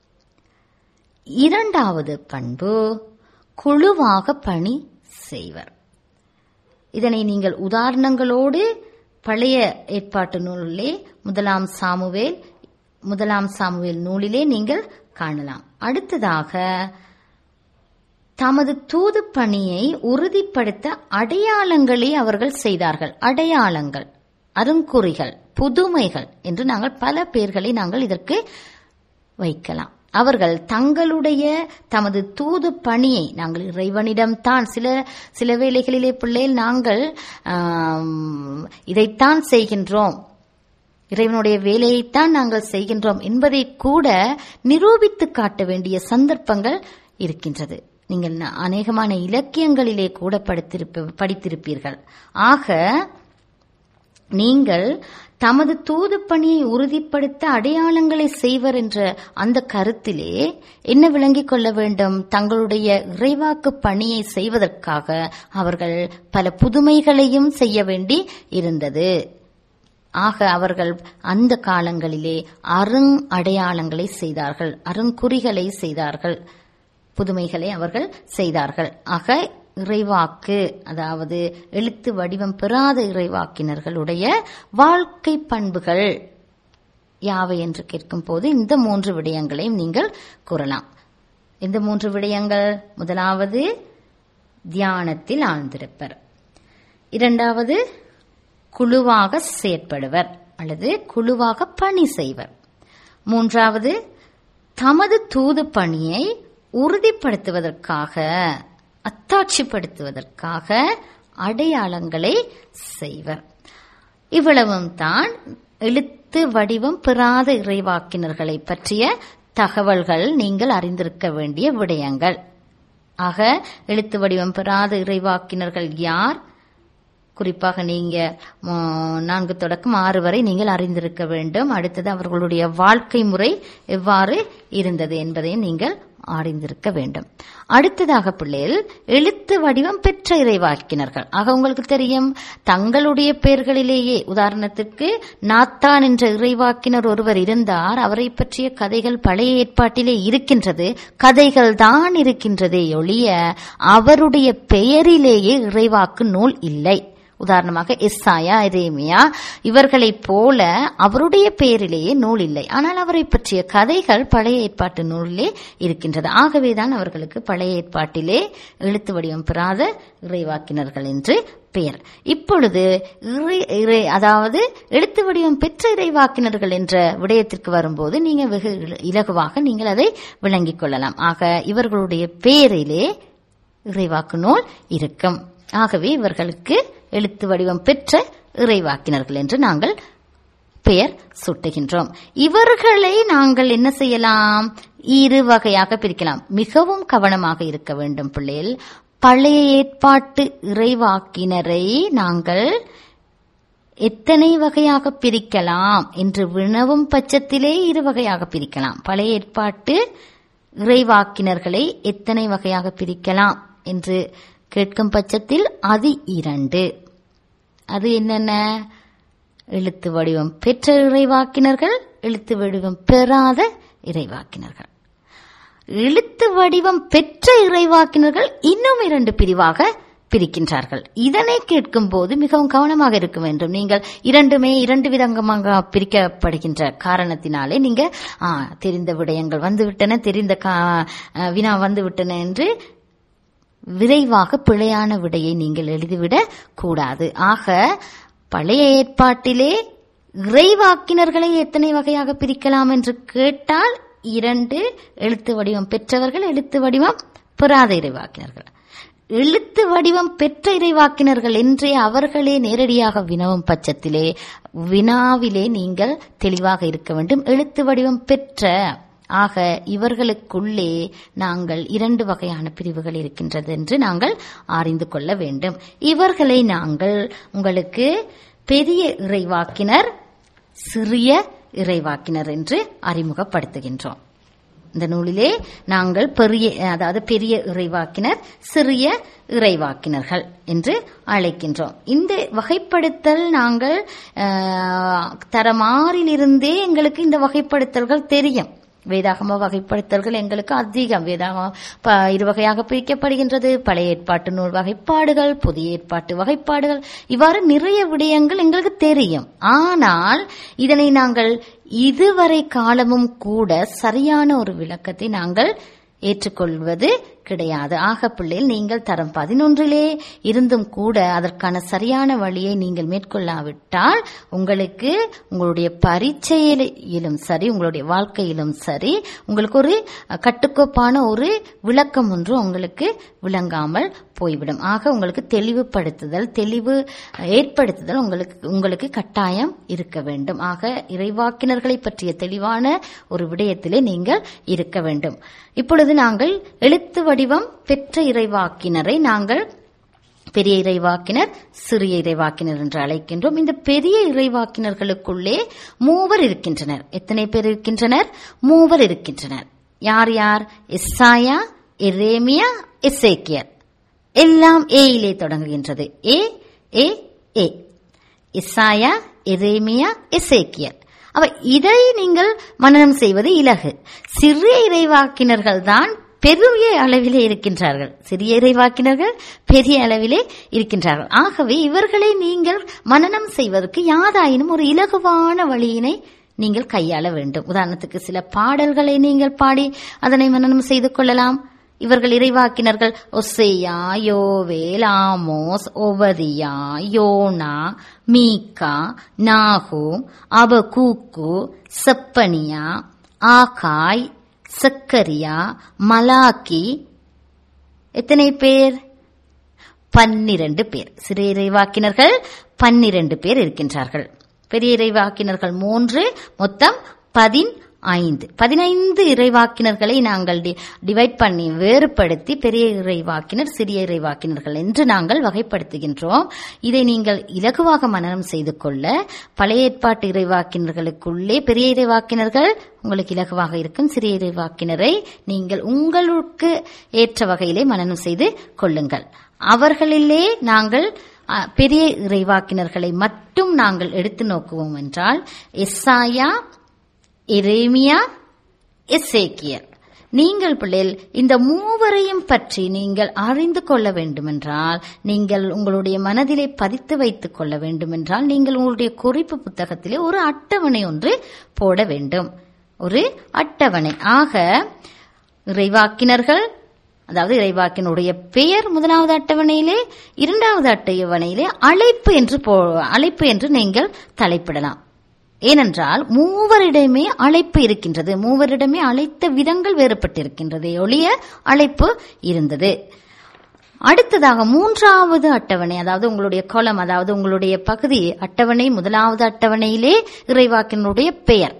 இரண்டாவது பண்பு குழுவாக பணி செய்வர் இதனை நீங்கள் உதாரணங்களோடு பழைய ஏற்பாட்டு நூலிலே முதலாம் சாமுவேல் முதலாம் சாமுவேல் நூலிலே நீங்கள் காணலாம் அடுத்ததாக தமது தூது பணியை உறுதிப்படுத்த அடையாளங்களை அவர்கள் செய்தார்கள் அடையாளங்கள் அருங்குறிகள் புதுமைகள் என்று நாங்கள் பல பெயர்களை நாங்கள் இதற்கு வைக்கலாம் அவர்கள் தங்களுடைய தமது தூது பணியை நாங்கள் இறைவனிடம் தான் சில சில வேளைகளிலே பிள்ளைகள் நாங்கள் ஆம், இதைத்தான் செய்கின்றோம் இறைவனுடைய வேலையைத்தான் நாங்கள் செய்கின்றோம் என்பதை கூட நிரூபித்து காட்ட வேண்டிய சந்தர்ப்பங்கள் இருக்கின்றது நீங்கள் ந- அநேகமான இலக்கியங்களிலே கூட படித்திருப்ப படித்திருப்பீர்கள் ஆக நீங்கள் தமது தூது பணியை உறுதிப்படுத்த அடையாளங்களை செய்வர் என்ற அந்த கருத்திலே என்ன விளங்கிக் கொள்ள வேண்டும் தங்களுடைய இறைவாக்கு பணியை செய்வதற்காக அவர்கள் பல புதுமைகளையும் செய்ய வேண்டி இருந்தது ஆக அவர்கள் அந்த காலங்களிலே அருங் அடையாளங்களை செய்தார்கள் அருங்குறிகளை செய்தார்கள் புதுமைகளை அவர்கள் செய்தார்கள் ஆக இறைவாக்கு அதாவது எழுத்து வடிவம் பெறாத இறைவாக்கினர்களுடைய வாழ்க்கை பண்புகள் யாவை என்று கேட்கும் போது இந்த மூன்று விடயங்களையும் நீங்கள் கூறலாம் இந்த மூன்று விடயங்கள் முதலாவது தியானத்தில் ஆழ்ந்திருப்பர் இரண்டாவது குழுவாக செயற்படுவர் அல்லது குழுவாக பணி செய்வர் மூன்றாவது தமது தூது பணியை உறுதிப்படுத்துவதற்காக அத்தாட்சிப்படுத்துவதற்காக அடையாளங்களை செய்வர் இவ்வளவும் தான் எழுத்து வடிவம் பெறாத இறைவாக்கினர்களை பற்றிய தகவல்கள் நீங்கள் அறிந்திருக்க வேண்டிய விடயங்கள் ஆக எழுத்து வடிவம் பெறாத இறைவாக்கினர்கள் யார் குறிப்பாக நீங்க ம், நான்கு தொடக்கம் ஆறு வரை நீங்கள் அறிந்திருக்க வேண்டும் அடுத்தது அவர்களுடைய வாழ்க்கை முறை எவ்வாறு இருந்தது என்பதையும் நீங்கள் அறிந்திருக்க வேண்டும் அடுத்ததாக பிள்ளைகள் எழுத்து வடிவம் பெற்ற இறைவாக்கினர்கள் ஆக உங்களுக்கு தெரியும் தங்களுடைய பெயர்களிலேயே உதாரணத்துக்கு நாத்தான் என்ற இறைவாக்கினர் ஒருவர் இருந்தார் அவரை பற்றிய கதைகள் பழைய ஏற்பாட்டிலே இருக்கின்றது கதைகள் தான் இருக்கின்றதே ஒழிய அவருடைய பெயரிலேயே இறைவாக்கு நூல் இல்லை உதாரணமாக எஸ்ஸாயா எரேமியா இவர்களைப் போல அவருடைய பெயரிலேயே நூல் இல்லை ஆனால் அவரை பற்றிய கதைகள் பழைய ஏற்பாட்டு நூலிலே இருக்கின்றது ஆகவேதான் அவர்களுக்கு பழைய ஏற்பாட்டிலே எழுத்து வடிவம் பெறாத இறைவாக்கினர்கள் என்று பெயர் இப்பொழுது இறை இறை அதாவது எழுத்து வடிவம் பெற்ற இறைவாக்கினர்கள் என்ற விடயத்திற்கு வரும்போது நீங்க வெகு இல- இலகுவாக நீங்கள் அதை விளங்கிக் கொள்ளலாம் ஆக இவர்களுடைய பெயரிலே இறைவாக்கு நூல் இருக்கும் ஆகவே இவர்களுக்கு எழுத்து வடிவம் பெற்ற இறைவாக்கினர்கள் என்று நாங்கள் பெயர் சுட்டுகின்றோம் இவர்களை நாங்கள் என்ன செய்யலாம் இரு வகையாக பிரிக்கலாம் மிகவும் கவனமாக இருக்க வேண்டும் பிள்ளைகள் பழைய ஏற்பாட்டு இறைவாக்கினரை நாங்கள் எத்தனை வகையாக பிரிக்கலாம் என்று வினவும் பட்சத்திலே இரு வகையாக பிரிக்கலாம் பழைய ஏற்பாட்டு இறைவாக்கினர்களை எத்தனை வகையாக பிரிக்கலாம் என்று கேட்கும் பட்சத்தில் அது இரண்டு அது என்னென்ன எழுத்து வடிவம் பெற்ற இறைவாக்கினர்கள் எழுத்து வடிவம் பெறாத இறைவாக்கினர்கள் எழுத்து வடிவம் பெற்ற இறைவாக்கினர்கள் இன்னும் இரண்டு பிரிவாக பிரிக்கின்றார்கள் இதனை கேட்கும் போது மிகவும் கவனமாக இருக்க வேண்டும் நீங்கள் இரண்டுமே இரண்டு விதங்கமாக பிரிக்கப்படுகின்ற காரணத்தினாலே நீங்க ஆ, தெரிந்த விடயங்கள் வந்துவிட்டன தெரிந்த கா- ஆ, வினா வந்துவிட்டன என்று விரைவாக பிழையான விடையை நீங்கள் எழுதிவிடக் கூடாது ஆக பழைய ஏற்பாட்டிலே இறைவாக்கினர்களை எத்தனை வகையாக பிரிக்கலாம் என்று கேட்டால் இரண்டு எழுத்து வடிவம் பெற்றவர்கள் எழுத்து வடிவம் பெறாத இறைவாக்கினர்கள் எழுத்து வடிவம் பெற்ற இறைவாக்கினர்கள் என்றே அவர்களே நேரடியாக வினவும் பட்சத்திலே வினாவிலே நீங்கள் தெளிவாக இருக்க வேண்டும் எழுத்து வடிவம் பெற்ற ஆக இவர்களுக்குள்ளே நாங்கள் இரண்டு வகையான பிரிவுகள் இருக்கின்றது என்று நாங்கள் அறிந்து கொள்ள வேண்டும் இவர்களை நாங்கள் உங்களுக்கு பெரிய இறைவாக்கினர் சிறிய இறைவாக்கினர் என்று அறிமுகப்படுத்துகின்றோம் இந்த நூலிலே நாங்கள் பெரிய அதாவது பெரிய இறைவாக்கினர் சிறிய இறைவாக்கினர்கள் என்று அழைக்கின்றோம் இந்த வகைப்படுத்தல் நாங்கள் ஆஹ், தரமாறிலிருந்தே எங்களுக்கு இந்த வகைப்படுத்தல்கள் தெரியும் வேதாகம வகைப்படுத்தல்கள் எங்களுக்கு அதிகம் வேதாகம ப- இரு வகையாக பிரிக்கப்படுகின்றது பழைய ஏற்பாட்டு நூல் வகைப்பாடுகள் புதிய ஏற்பாட்டு வகைப்பாடுகள் இவ்வாறு நிறைய விடயங்கள் எங்களுக்கு தெரியும் ஆனால் இதனை நாங்கள் இதுவரை காலமும் கூட சரியான ஒரு விளக்கத்தை நாங்கள் ஏற்றுக்கொள்வது கிடையாது ஆக பிள்ளைகள் நீங்கள் தரம் பதினொன்றிலே இருந்தும் கூட அதற்கான சரியான வழியை நீங்கள் மேற்கொள்ளாவிட்டால் உங்களுக்கு உங்களுடைய பரீட்சையிலும் சரி உங்களுடைய வாழ்க்கையிலும் சரி உங்களுக்கு ஒரு அஹ், கட்டுக்கோப்பான ஒரு விளக்கம் ஒன்று உங்களுக்கு விளங்காமல் போய்விடும் ஆக உங்களுக்கு தெளிவுபடுத்துதல் தெளிவு ஏற்படுத்துதல் உங்களுக்கு உங்களுக்கு கட்டாயம் இருக்க வேண்டும் ஆக இறைவாக்கினர்களை பற்றிய தெளிவான ஒரு விடயத்திலே நீங்கள் இருக்க வேண்டும் இப்பொழுது நாங்கள் எழுத்து வடிவம் பெற்ற இறைவாக்கினரை நாங்கள் பெரிய இறைவாக்கினர் சிறிய இறைவாக்கினர் என்று அழைக்கின்றோம் இந்த பெரிய இறைவாக்கினர்களுக்குள்ளே மூவர் இருக்கின்றனர் எத்தனை பேர் இருக்கின்றனர் மூவர் இருக்கின்றனர் யார் யார் எஸ்ஸாயா எரேமியா எசேக்கியர் எல்லாம் ஏயிலே தொடங்குகின்றது ஏ ஏ ஏ இசாயா எரேமியா எசேக்கியர் அவ இதை நீங்கள் மனனம் செய்வது இலகு சிறிய இறைவாக்கினர்கள் தான் பெரிய அளவிலே இருக்கின்றார்கள் சிறிய இறைவாக்கினர்கள் பெரிய அளவிலே இருக்கின்றார்கள் ஆகவே இவர்களை நீங்கள் மனனம் செய்வதற்கு யாதாயினும் ஒரு இலகுவான வழியினை நீங்கள் கையாள வேண்டும் உதாரணத்துக்கு சில பாடல்களை நீங்கள் பாடி அதனை மனனம் செய்து கொள்ளலாம் இவர்கள் இறைவாக்கினர்கள் ஒசேயா யோவேல் ஆமோஸ் ஒபதியா யோனா மீகா நாகூம் அபகூக்கு செப்பனியா ஆகாய் சக்கரியா மலாக்கி எத்தனை பேர் பன்னிரண்டு பேர் சிறிய இறைவாக்கினர்கள் பன்னிரண்டு பேர் இருக்கின்றார்கள் பெரிய இறைவாக்கினர்கள் மூன்று மொத்தம் பதின் ஐந்து பதினைந்து இறைவாக்கினர்களை நாங்கள் டி- டிவைட் பண்ணி வேறுபடுத்தி பெரிய இறைவாக்கினர் சிறிய இறைவாக்கினர்கள் என்று நாங்கள் வகைப்படுத்துகின்றோம் இதை நீங்கள் இலகுவாக மனனம் செய்து கொள்ள பழைய ஏற்பாட்டு இறைவாக்கினர்களுக்குள்ளே பெரிய இறைவாக்கினர்கள் உங்களுக்கு இலகுவாக இருக்கும் சிறிய இறைவாக்கினரை நீங்கள் உங்களுக்கு ஏற்ற வகையிலே மனனம் செய்து கொள்ளுங்கள் அவர்களிலே நாங்கள் அ, பெரிய இறைவாக்கினர்களை மட்டும் நாங்கள் எடுத்து நோக்குவோம் என்றால் எஸ்ஸாயா எரேமியா எசேக்கியர் நீங்கள் பிள்ளைகள் இந்த மூவரையும் பற்றி நீங்கள் அறிந்து கொள்ள வேண்டுமென்றால் நீங்கள் உங்களுடைய மனதிலே பதித்து வைத்துக் கொள்ள வேண்டுமென்றால் நீங்கள் உங்களுடைய குறிப்பு புத்தகத்திலே ஒரு அட்டவணை ஒன்று போட வேண்டும் ஒரு அட்டவணை ஆக இறைவாக்கினர்கள் அதாவது இறைவாக்கினுடைய பெயர் முதலாவது அட்டவணையிலே இரண்டாவது அட்டவணையிலே அழைப்பு என்று போ- அழைப்பு என்று நீங்கள் தலைப்பிடலாம் ஏனென்றால் மூவரிடமே அழைப்பு இருக்கின்றது மூவரிடமே அழைத்த விதங்கள் வேறுபட்டிருக்கின்றது ஒழிய அழைப்பு இருந்தது அடுத்ததாக மூன்றாவது அட்டவணை அதாவது உங்களுடைய கொலம் அதாவது உங்களுடைய பகுதி அட்டவணை முதலாவது அட்டவணையிலே இறைவாக்கினுடைய பெயர்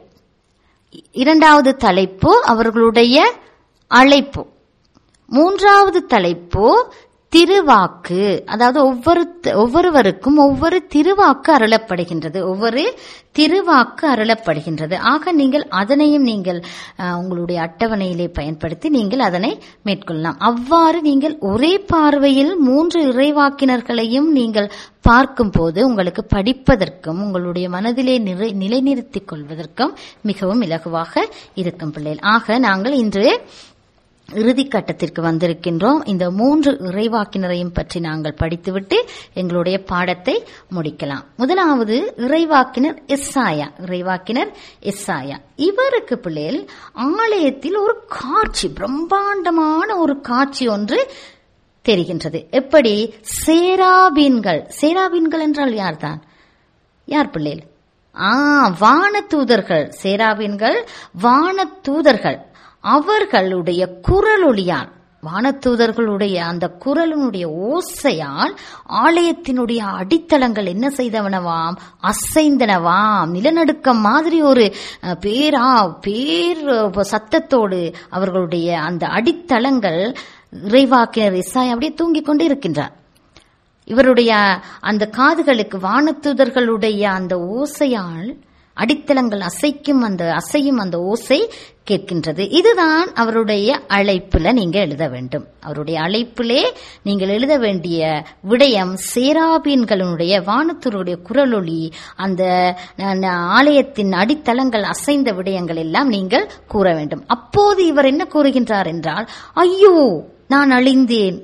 இரண்டாவது தலைப்பு அவர்களுடைய அழைப்பு மூன்றாவது தலைப்பு திருவாக்கு அதாவது ஒவ்வொரு ஒவ்வொருவருக்கும் ஒவ்வொரு திருவாக்கு அருளப்படுகின்றது ஒவ்வொரு திருவாக்கு அருளப்படுகின்றது ஆக நீங்கள் அதனையும் நீங்கள் அஹ், உங்களுடைய அட்டவணையிலே பயன்படுத்தி நீங்கள் அதனை மேற்கொள்ளலாம் அவ்வாறு நீங்கள் ஒரே பார்வையில் மூன்று இறைவாக்கினர்களையும் நீங்கள் பார்க்கும் போது உங்களுக்கு படிப்பதற்கும் உங்களுடைய மனதிலே நிறை நிலைநிறுத்திக் கொள்வதற்கும் மிகவும் இலகுவாக இருக்கும் பிள்ளைகள் ஆக நாங்கள் இன்று இறுதி கட்டத்திற்கு வந்திருக்கின்றோம் இந்த மூன்று இறைவாக்கினரையும் பற்றி நாங்கள் படித்துவிட்டு எங்களுடைய பாடத்தை முடிக்கலாம் முதலாவது இறைவாக்கினர் எஸ்ஸாயா இறைவாக்கினர் எஸ்ஸாயா இவருக்கு பிள்ளைகள் ஆலயத்தில் ஒரு காட்சி பிரம்மாண்டமான ஒரு காட்சி ஒன்று தெரிகின்றது எப்படி சேராபீன்கள் சேராபீன்கள் என்றால் யார்தான் யார் பிள்ளைகள் ஆ வானதூதர்கள் சேராபீன்கள் வானதூதர்கள் அவர்களுடைய குரலொளியால் வானதூதர்களுடைய அந்த குரலினுடைய ஓசையால் ஆலயத்தினுடைய அடித்தளங்கள் என்ன செய்தவனவாம் அசைந்தனவாம் நிலநடுக்கம் மாதிரி ஒரு அஹ், பேரா பேர் அஹ், சத்தத்தோடு அவர்களுடைய அந்த அடித்தளங்கள் இறைவாக்கினர் இசாய் அப்படியே தூங்கிக் கொண்டு இருக்கின்றார் இவருடைய அந்த காதுகளுக்கு வானதூதர்களுடைய அந்த ஓசையால் அடித்தளங்கள் அசைக்கும் அந்த அசையும் அந்த ஓசை கேட்கின்றது இதுதான் அவருடைய அழைப்புல நீங்க எழுத வேண்டும் அவருடைய அழைப்பிலே நீங்கள் எழுத வேண்டிய விடயம் சேராபீன்களுடைய வானத்தூருடைய குரலொளி அந்த ந- ந- ஆலயத்தின் அடித்தளங்கள் அசைந்த விடயங்கள் எல்லாம் நீங்கள் கூற வேண்டும் அப்போது இவர் என்ன கூறுகின்றார் என்றால் ஐயோ நான் அழிந்தேன்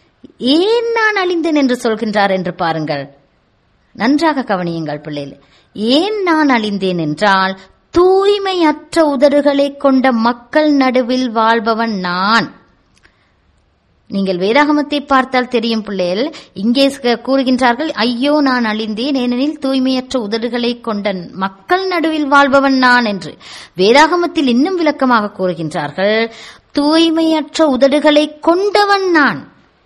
ஏன் நான் அழிந்தேன் என்று சொல்கின்றார் என்று பாருங்கள் நன்றாக கவனியுங்கள் பிள்ளைகள் ஏன் நான் அழிந்தேன் என்றால் தூய்மையற்ற உதடுகளை கொண்ட மக்கள் நடுவில் வாழ்பவன் நான் நீங்கள் வேதாகமத்தை பார்த்தால் தெரியும் பிள்ளைகள் இங்கே ச- கூறுகின்றார்கள் ஐயோ நான் அழிந்தேன் ஏனெனில் தூய்மையற்ற உதடுகளை கொண்ட மக்கள் நடுவில் வாழ்பவன் நான் என்று வேதாகமத்தில் இன்னும் விளக்கமாக கூறுகின்றார்கள் தூய்மையற்ற உதடுகளை கொண்டவன் நான்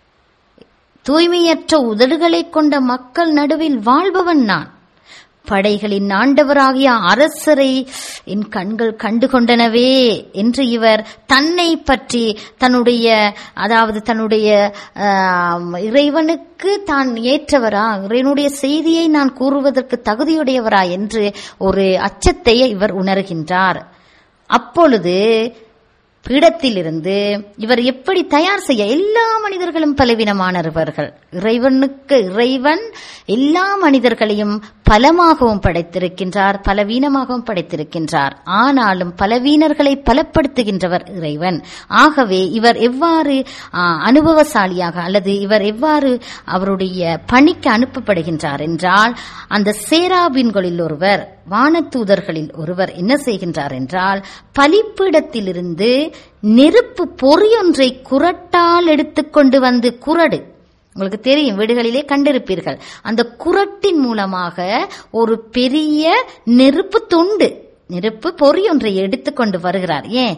தூய்மையற்ற உதடுகளை கொண்ட மக்கள் நடுவில் வாழ்பவன் நான் படைகளின் ஆண்டவராகிய அரசரை என் கண்கள் கண்டு கொண்டனவே என்று இவர் தன்னை பற்றி தன்னுடைய அதாவது தன்னுடைய ஆம், இறைவனுக்கு தான் ஏற்றவரா இறைவனுடைய செய்தியை நான் கூறுவதற்கு தகுதியுடையவரா என்று ஒரு அச்சத்தை இவர் உணர்கின்றார் அப்பொழுது பீடத்திலிருந்து இவர் எப்படி தயார் செய்ய எல்லா மனிதர்களும் பலவீனமானவர்கள் இறைவனுக்கு இறைவன் எல்லா மனிதர்களையும் பலமாகவும் படைத்திருக்கின்றார் பலவீனமாகவும் படைத்திருக்கின்றார் ஆனாலும் பலவீனர்களை பலப்படுத்துகின்றவர் இறைவன் ஆகவே இவர் எவ்வாறு ஆ, அனுபவசாலியாக அல்லது இவர் எவ்வாறு அவருடைய பணிக்கு அனுப்பப்படுகின்றார் என்றால் அந்த சேராபின்களில் ஒருவர் வானதூதர்களில் ஒருவர் என்ன செய்கின்றார் என்றால் பலிப்பீடத்திலிருந்து நெருப்பு பொறியொன்றை குரட்டால் எடுத்துக்கொண்டு வந்து குரடு உங்களுக்கு தெரியும் வீடுகளிலே கண்டிருப்பீர்கள் அந்த குரட்டின் மூலமாக ஒரு பெரிய நெருப்பு துண்டு நெருப்பு பொறி ஒன்றை எடுத்துக்கொண்டு வருகிறார் ஏன்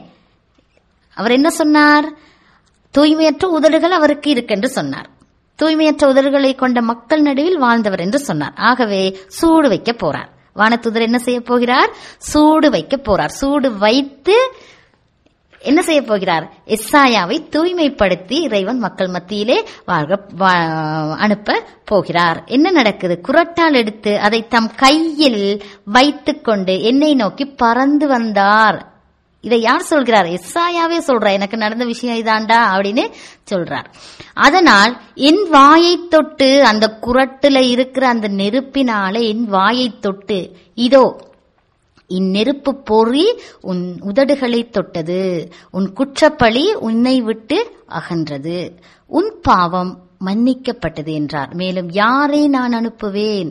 அவர் என்ன சொன்னார் தூய்மையற்ற உதடுகள் அவருக்கு இருக்கென்று சொன்னார் தூய்மையற்ற உதடுகளை கொண்ட மக்கள் நடுவில் வாழ்ந்தவர் என்று சொன்னார் ஆகவே சூடு வைக்க போறார் வானத்துதர் என்ன செய்ய போகிறார் சூடு வைக்க போறார் சூடு வைத்து என்ன செய்ய போகிறார் எஸ்ஸாயாவை தூய்மைப்படுத்தி இறைவன் மக்கள் மத்தியிலே வாழ்க வா- அனுப்ப போகிறார் என்ன நடக்குது குரட்டால் எடுத்து அதை தம் கையில் வைத்துக்கொண்டு என்னை நோக்கி பறந்து வந்தார் இதை யார் சொல்கிறார் எஸ்ஸாயாவே சொல்றார் எனக்கு நடந்த விஷயம் இதாண்டா அப்படின்னு சொல்றார் அதனால் என் வாயை தொட்டு அந்த குரட்டுல இருக்கிற அந்த நெருப்பினால என் வாயை தொட்டு இதோ இந்நெருப்பு பொறி உன் உதடுகளை தொட்டது உன் குற்றப்பழி உன்னை விட்டு அகன்றது உன் பாவம் மன்னிக்கப்பட்டது என்றார் மேலும் யாரை நான் அனுப்புவேன்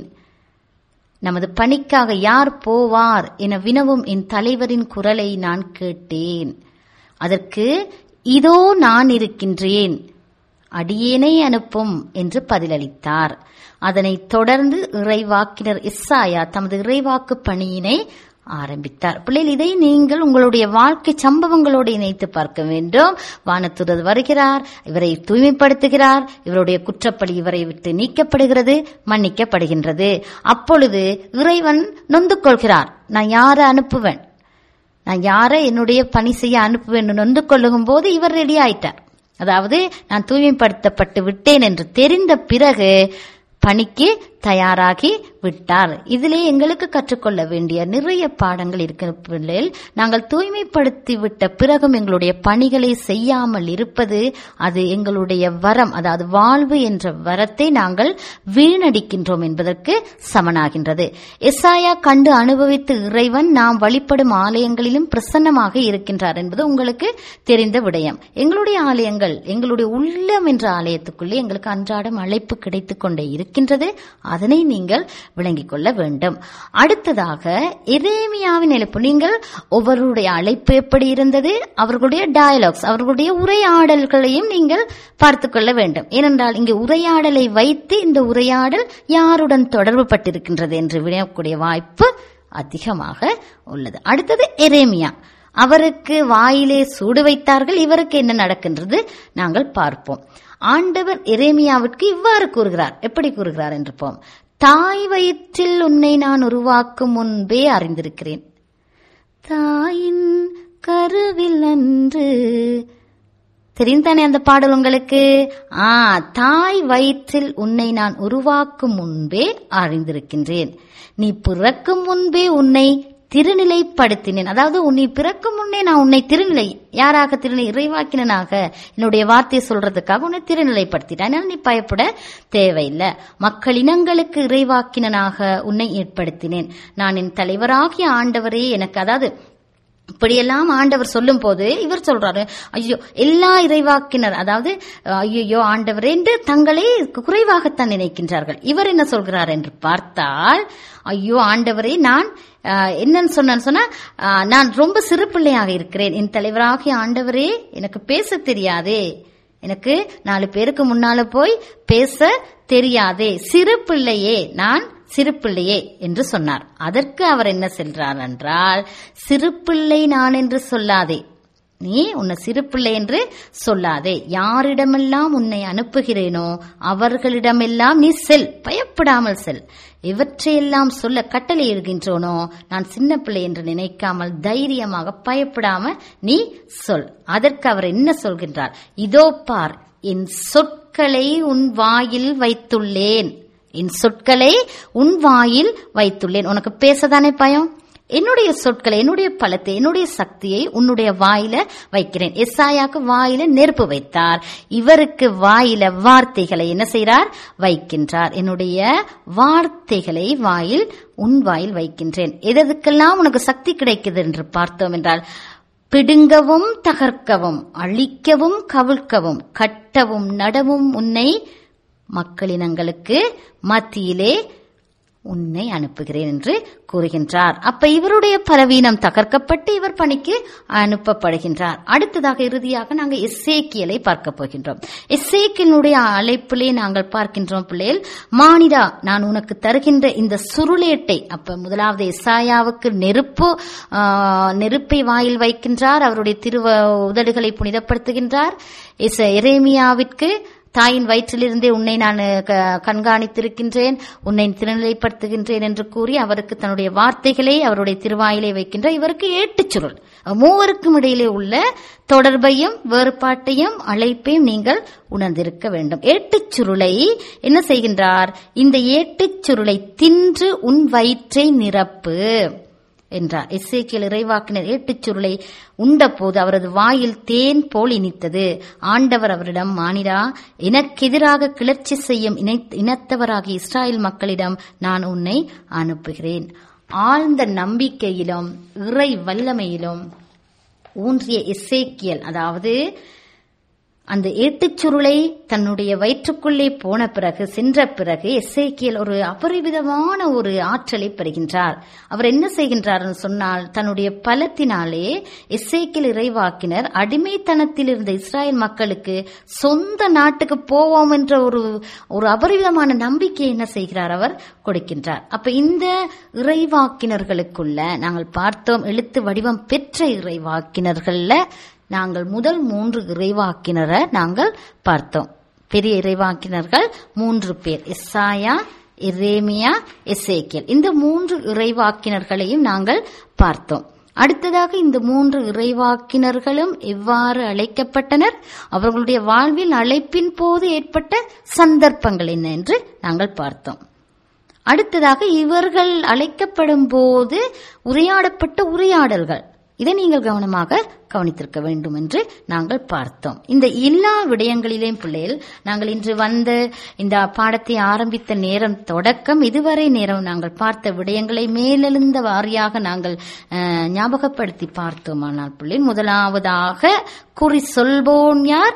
நமது பணிக்காக யார் போவார் என வினவும் என் தலைவரின் குரலை நான் கேட்டேன் அதற்கு இதோ நான் இருக்கின்றேன் அடியேனை அனுப்பும் என்று பதிலளித்தார் அதனைத் தொடர்ந்து இறைவாக்கினர் இஸ்ஸாயா தமது இறைவாக்கு பணியினை ஆரம்பித்தார் பிள்ளைகள் இதை நீங்கள் உங்களுடைய வாழ்க்கை சம்பவங்களோடு இணைத்து பார்க்க வேண்டும் வானத்துறது வருகிறார் இவரை தூய்மைப்படுத்துகிறார் இவருடைய குற்றப்பழி இவரை விட்டு நீக்கப்படுகிறது மன்னிக்கப்படுகின்றது அப்பொழுது இறைவன் நொந்து கொள்கிறார் நான் யாரை அனுப்புவேன் நான் யாரை என்னுடைய பணி செய்ய அனுப்புவேன் நொந்து கொள்ளும் போது இவர் ரெடி ஆயிட்டார் அதாவது நான் தூய்மைப்படுத்தப்பட்டு விட்டேன் என்று தெரிந்த பிறகு பணிக்கு தயாராகி விட்டார் இதிலே எங்களுக்கு கற்றுக்கொள்ள வேண்டிய நிறைய பாடங்கள் இருக்கிற பிள்ளைகள் நாங்கள் தூய்மைப்படுத்தி விட்ட பிறகும் எங்களுடைய பணிகளை செய்யாமல் இருப்பது அது எங்களுடைய வரம் அதாவது வாழ்வு என்ற வரத்தை நாங்கள் வீணடிக்கின்றோம் என்பதற்கு சமனாகின்றது எஸ்ஆயா கண்டு அனுபவித்து இறைவன் நாம் வழிபடும் ஆலயங்களிலும் பிரசன்னமாக இருக்கின்றார் என்பது உங்களுக்கு தெரிந்த விடயம் எங்களுடைய ஆலயங்கள் எங்களுடைய உள்ளம் என்ற ஆலயத்துக்குள்ளே எங்களுக்கு அன்றாடம் அழைப்பு கிடைத்துக் கொண்டே இருக்கின்றது அதனை நீங்கள் விளங்கிக் கொள்ள வேண்டும் அடுத்ததாக எரேமியாவின் அழைப்பு நீங்கள் ஒவ்வொருடைய அழைப்பு எப்படி இருந்தது அவர்களுடைய டயலாக்ஸ் அவர்களுடைய உரையாடல்களையும் நீங்கள் பார்த்துக் கொள்ள வேண்டும் ஏனென்றால் இங்கே உரையாடலை வைத்து இந்த உரையாடல் யாருடன் தொடர்பு பட்டிருக்கின்றது என்று வினயக்கூடிய வாய்ப்பு அதிகமாக உள்ளது அடுத்தது எரேமியா அவருக்கு வாயிலே சூடு வைத்தார்கள் இவருக்கு என்ன நடக்கின்றது நாங்கள் பார்ப்போம் ஆண்டவர் எரேமியாவிற்கு இவ்வாறு கூறுகிறார் எப்படி கூறுகிறார் என்று போம் தாய் வயிற்றில் உன்னை நான் உருவாக்கும் முன்பே அறிந்திருக்கிறேன் தாயின் கருவில் அன்று தெரியும் தானே அந்த பாடல் உங்களுக்கு ஆ தாய் வயிற்றில் உன்னை நான் உருவாக்கும் முன்பே அறிந்திருக்கின்றேன் நீ பிறக்கும் முன்பே உன்னை திருநிலைப்படுத்தினேன் அதாவது உன்னை பிறக்கும் முன்னே நான் உன்னை திருநிலை யாராக திருநிலை இறைவாக்கினனாக என்னுடைய வார்த்தையை சொல்றதுக்காக உன்னை திருநிலைப்படுத்திட்டேன் அதனால நீ பயப்பட தேவையில்லை மக்கள் இனங்களுக்கு இறைவாக்கினனாக உன்னை ஏற்படுத்தினேன் நான் என் தலைவராகிய ஆண்டவரே எனக்கு அதாவது இப்படியெல்லாம் ஆண்டவர் சொல்லும் போது இவர் சொல்றாரு ஐயோ எல்லா இறைவாக்கினர் அதாவது ஐயோ ஆண்டவர் என்று தங்களை குறைவாகத்தான் நினைக்கின்றார்கள் இவர் என்ன சொல்கிறார் என்று பார்த்தால் ஐயோ ஆண்டவரே நான் என்னன்னு சொன்னு சொன்னா நான் ரொம்ப சிறு பிள்ளையாக இருக்கிறேன் என் தலைவராகிய ஆண்டவரே எனக்கு பேச தெரியாதே எனக்கு நாலு பேருக்கு முன்னால போய் பேச தெரியாதே சிறு பிள்ளையே நான் சிறு பிள்ளையே என்று சொன்னார் அதற்கு அவர் என்ன சென்றார் என்றால் சிறு பிள்ளை நான் என்று சொல்லாதே நீ உன்னை சிறு பிள்ளை என்று சொல்லாதே யாரிடமெல்லாம் உன்னை அனுப்புகிறேனோ அவர்களிடமெல்லாம் நீ செல் பயப்படாமல் செல் இவற்றையெல்லாம் சொல்ல கட்டளை எழுகின்றோனோ நான் சின்ன பிள்ளை என்று நினைக்காமல் தைரியமாக பயப்படாம நீ சொல் அதற்கு அவர் என்ன சொல்கின்றார் இதோ பார் என் சொற்களை உன் வாயில் வைத்துள்ளேன் என் சொற்களை உன் வாயில் வைத்துள்ளேன் உனக்கு பேசதானே பயம் என்னுடைய சொற்களை என்னுடைய பலத்தை என்னுடைய சக்தியை உன்னுடைய வாயில வைக்கிறேன் எஸ்ஆயாக்கு வாயில நெருப்பு வைத்தார் இவருக்கு வாயில வார்த்தைகளை என்ன செய்றார் வைக்கின்றார் என்னுடைய வார்த்தைகளை வாயில் உன் வாயில் வைக்கின்றேன் எதற்கெல்லாம் உனக்கு சக்தி கிடைக்குது என்று பார்த்தோம் என்றால் பிடுங்கவும் தகர்க்கவும் அழிக்கவும் கவிழ்க்கவும் கட்டவும் நடவும் உன்னை மக்களினங்களுக்கு மத்தியிலே உன்னை அனுப்புகிறேன் என்று கூறுகின்றார் அப்ப இவருடைய பலவீனம் தகர்க்கப்பட்டு இவர் பணிக்கு அனுப்பப்படுகின்றார் அடுத்ததாக இறுதியாக நாங்கள் எஸ்ஏக்கியலை பார்க்க போகின்றோம் எஸ்ஏக்கியனுடைய அழைப்பிலே நாங்கள் பார்க்கின்றோம் பிள்ளைகள் மானிடா நான் உனக்கு தருகின்ற இந்த சுருளேட்டை அப்ப முதலாவது எஸ்ஆயாவுக்கு நெருப்பு நெருப்பை வாயில் வைக்கின்றார் அவருடைய திருவ உதடுகளை புனிதப்படுத்துகின்றார் எரேமியாவிற்கு தாயின் வயிற்றிலிருந்தே உன்னை நான் கண்காணித்திருக்கின்றேன் உன்னை திருநிலைப்படுத்துகின்றேன் என்று கூறி அவருக்கு தன்னுடைய வார்த்தைகளை அவருடைய திருவாயிலே வைக்கின்ற இவருக்கு ஏட்டுச்சுருள் மூவருக்கும் இடையிலே உள்ள தொடர்பையும் வேறுபாட்டையும் அழைப்பையும் நீங்கள் உணர்ந்திருக்க வேண்டும் ஏட்டுச்சுருளை என்ன செய்கின்றார் இந்த ஏட்டுச்சுருளை தின்று உன் வயிற்றை நிரப்பு என்றார் எஸ்ஏக்கியல் இறைவாக்கினர் ஏட்டுச் சுருளை உண்டபோது அவரது வாயில் தேன் போல் இனித்தது ஆண்டவர் அவரிடம் மானிடா எனக்கெதிராக கிளர்ச்சி செய்யும் இனத்தவராகிய இஸ்ராயல் மக்களிடம் நான் உன்னை அனுப்புகிறேன் ஆழ்ந்த நம்பிக்கையிலும் இறை வல்லமையிலும் ஊன்றிய எஸ்ஏக்கியல் அதாவது அந்த ஏட்டுச் சுருளை தன்னுடைய வயிற்றுக்குள்ளே போன பிறகு சென்ற பிறகு எஸ்ஏக்கியல் ஒரு அபரிவிதமான ஒரு ஆற்றலை பெறுகின்றார் அவர் என்ன செய்கின்றார் சொன்னால் தன்னுடைய பலத்தினாலே எஸ்ஏக்கியல் இறைவாக்கினர் அடிமைத்தனத்தில் இருந்த இஸ்ராயல் மக்களுக்கு சொந்த நாட்டுக்கு போவோம் என்ற ஒரு ஒரு அபரிவிதமான நம்பிக்கை என்ன செய்கிறார் அவர் கொடுக்கின்றார் அப்ப இந்த இறைவாக்கினர்களுக்குள்ள நாங்கள் பார்த்தோம் எழுத்து வடிவம் பெற்ற இறைவாக்கினர்கள்ல நாங்கள் முதல் மூன்று இறைவாக்கினரை நாங்கள் பார்த்தோம் பெரிய இறைவாக்கினர்கள் மூன்று பேர் எஸ்ஸாயா எரேமியா எசேக்கியல் இந்த மூன்று இறைவாக்கினர்களையும் நாங்கள் பார்த்தோம் அடுத்ததாக இந்த மூன்று இறைவாக்கினர்களும் எவ்வாறு அழைக்கப்பட்டனர் அவர்களுடைய வாழ்வில் அழைப்பின் போது ஏற்பட்ட சந்தர்ப்பங்கள் என்ன என்று நாங்கள் பார்த்தோம் அடுத்ததாக இவர்கள் அழைக்கப்படும் போது உரையாடப்பட்ட உரையாடல்கள் இதை நீங்கள் கவனமாக கவனித்திருக்க வேண்டும் என்று நாங்கள் பார்த்தோம் இந்த எல்லா விடயங்களிலேயும் பிள்ளைகள் நாங்கள் இன்று வந்து இந்த பாடத்தை ஆரம்பித்த நேரம் தொடக்கம் இதுவரை நேரம் நாங்கள் பார்த்த விடயங்களை மேலெழுந்த வாரியாக நாங்கள் அஹ், ஞாபகப்படுத்தி பார்த்தோமானால் பிள்ளைகள் முதலாவதாக குறி சொல்வோன் யார்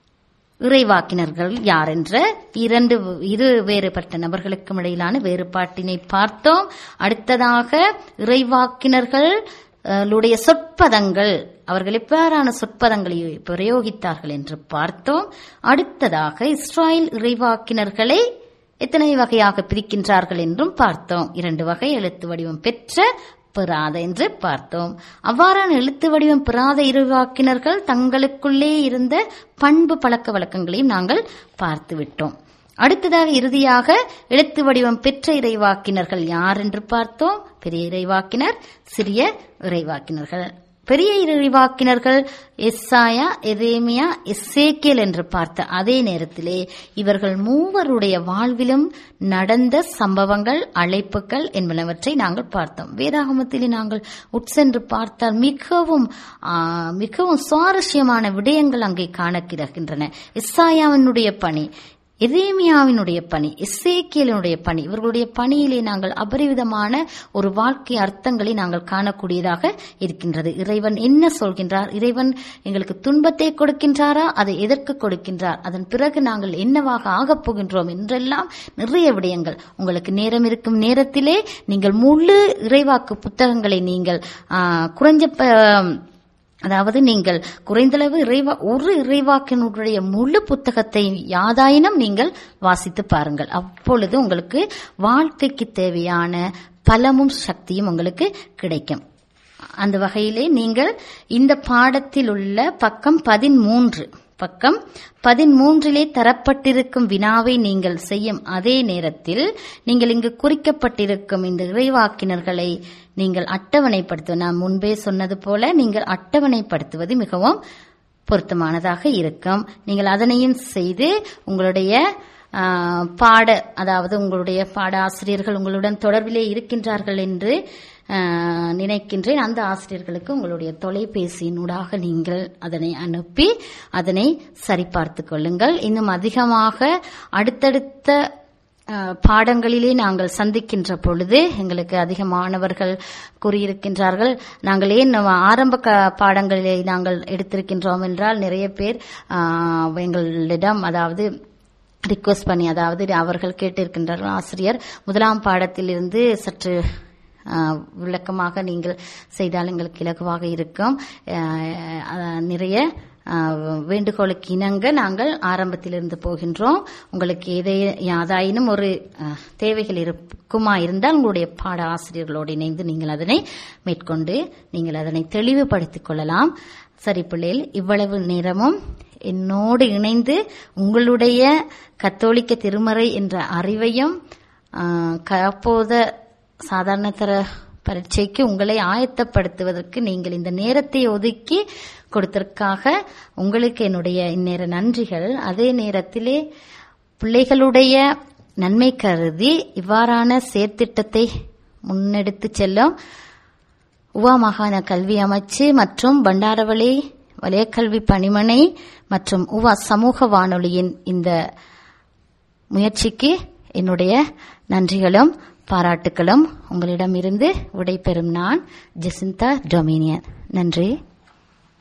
இறைவாக்கினர்கள் யார் என்ற இரண்டு இரு வேறுபட்ட நபர்களுக்கும் இடையிலான வேறுபாட்டினை பார்த்தோம் அடுத்ததாக இறைவாக்கினர்கள் ளுடைய சொற்பதங்கள் அவர்கள் எவ்வாறான சொற்பதங்களை பிரயோகித்தார்கள் என்று பார்த்தோம் அடுத்ததாக இஸ்ராயல் இறைவாக்கினர்களை எத்தனை வகையாக பிரிக்கின்றார்கள் என்றும் பார்த்தோம் இரண்டு வகை எழுத்து வடிவம் பெற்ற பெறாத என்று பார்த்தோம் அவ்வாறான எழுத்து வடிவம் பெறாத இறைவாக்கினர்கள் தங்களுக்குள்ளே இருந்த பண்பு பழக்க வழக்கங்களையும் நாங்கள் பார்த்து விட்டோம் அடுத்ததாக இறுதியாக எழுத்து வடிவம் பெற்ற இறைவாக்கினர்கள் யார் என்று பார்த்தோம் பெரிய இறைவாக்கினர் சிறிய இறைவாக்கினர்கள் பெரிய இறைவாக்கினர்கள் எஸ்ஸாயா எரேமியா எஸ்ஸேக்கியல் என்று பார்த்த அதே நேரத்திலே இவர்கள் மூவருடைய வாழ்விலும் நடந்த சம்பவங்கள் அழைப்புகள் என்பனவற்றை நாங்கள் பார்த்தோம் வேதாகமத்திலே நாங்கள் உட்சென்று பார்த்தால் மிகவும் ஆ, மிகவும் சுவாரஸ்யமான விடயங்கள் அங்கே காண கிடக்கின்றன எஸ்ஸாயாவினுடைய பணி எரேமியாவினுடைய பணி எஸ்ஏக்கியலினுடைய பணி இவர்களுடைய பணியிலே நாங்கள் அபரிவிதமான ஒரு வாழ்க்கை அர்த்தங்களை நாங்கள் காணக்கூடியதாக இருக்கின்றது இறைவன் என்ன சொல்கின்றார் இறைவன் எங்களுக்கு துன்பத்தை கொடுக்கின்றாரா அதை எதற்கு கொடுக்கின்றார் அதன் பிறகு நாங்கள் என்னவாக ஆகப் போகின்றோம் என்றெல்லாம் நிறைய விடயங்கள் உங்களுக்கு நேரம் இருக்கும் நேரத்திலே நீங்கள் முழு இறைவாக்கு புத்தகங்களை நீங்கள் ஆ, குறைஞ்ச ப- அதாவது நீங்கள் குறைந்தளவு இறைவா ஒரு இறைவாக்கினுடைய முழு புத்தகத்தை யாதாயினும் நீங்கள் வாசித்து பாருங்கள் அப்பொழுது உங்களுக்கு வாழ்க்கைக்கு தேவையான பலமும் சக்தியும் உங்களுக்கு கிடைக்கும் அந்த வகையிலே நீங்கள் இந்த பாடத்தில் உள்ள பக்கம் பதிமூன்று பக்கம் பதிமூன்றிலே தரப்பட்டிருக்கும் வினாவை நீங்கள் செய்யும் அதே நேரத்தில் நீங்கள் இங்கு குறிக்கப்பட்டிருக்கும் இந்த இறைவாக்கினர்களை நீங்கள் அட்டவணைப்படுத்துவது நான் முன்பே சொன்னது போல நீங்கள் அட்டவணைப்படுத்துவது மிகவும் பொருத்தமானதாக இருக்கும் நீங்கள் அதனையும் செய்து உங்களுடைய ஆ, பாட அதாவது உங்களுடைய பாட ஆசிரியர்கள் உங்களுடன் தொடர்பிலே இருக்கின்றார்கள் என்று ஆ, நினைக்கின்றேன் அந்த ஆசிரியர்களுக்கு உங்களுடைய தொலைபேசியினூடாக நீங்கள் அதனை அனுப்பி அதனை சரிபார்த்து கொள்ளுங்கள் இன்னும் அதிகமாக அடுத்தடுத்த அஹ், பாடங்களிலே நாங்கள் சந்திக்கின்ற பொழுது எங்களுக்கு அதிக மாணவர்கள் கூறியிருக்கின்றார்கள் நாங்கள் ஏன் நம்ம ஆரம்ப க- பாடங்களிலே நாங்கள் எடுத்திருக்கின்றோம் என்றால் நிறைய பேர் ஆஹ், எங்களிடம் அதாவது ரிக்வஸ்ட் பண்ணி அதாவது அவர்கள் கேட்டிருக்கின்றார்கள் ஆசிரியர் முதலாம் பாடத்திலிருந்து சற்று ஆஹ், விளக்கமாக நீங்கள் செய்தால் எங்களுக்கு இலகுவாக இருக்கும் ஆஹ், அஹ், நிறைய ஆஹ், வேண்டுகோளுக்கு இணங்க நாங்கள் ஆரம்பத்திலிருந்து போகின்றோம் உங்களுக்கு எதை யாதாயினும் ஒரு ஆஹ், தேவைகள் இருக்குமா இருந்தால் உங்களுடைய பாட ஆசிரியர்களோடு இணைந்து நீங்கள் அதனை மேற்கொண்டு நீங்கள் அதனை தெளிவுபடுத்திக் கொள்ளலாம் சரி பிள்ளைகள் இவ்வளவு நேரமும் என்னோடு இணைந்து உங்களுடைய கத்தோலிக்க திருமறை என்ற அறிவையும் ஆஹ், கப்போத சாதாரண தர பரீட்சைக்கு உங்களை ஆயத்தப்படுத்துவதற்கு நீங்கள் இந்த நேரத்தை ஒதுக்கி கொடுத்ததற்காக உங்களுக்கு என்னுடைய இந்நேர நன்றிகள் அதே நேரத்திலே பிள்ளைகளுடைய நன்மை கருதி இவ்வாறான செயற்திட்டத்தை முன்னெடுத்து செல்லும் உவா மாகாண கல்வி அமைச்சு மற்றும் பண்டாரவளி வலயக்கல்வி பணிமனை மற்றும் உவா சமூக வானொலியின் இந்த முயற்சிக்கு என்னுடைய நன்றிகளும் பாராட்டுகளும் உங்களிடமிருந்து விடைபெறும் நான் ஜெசிந்தா டொமினியன் நன்றி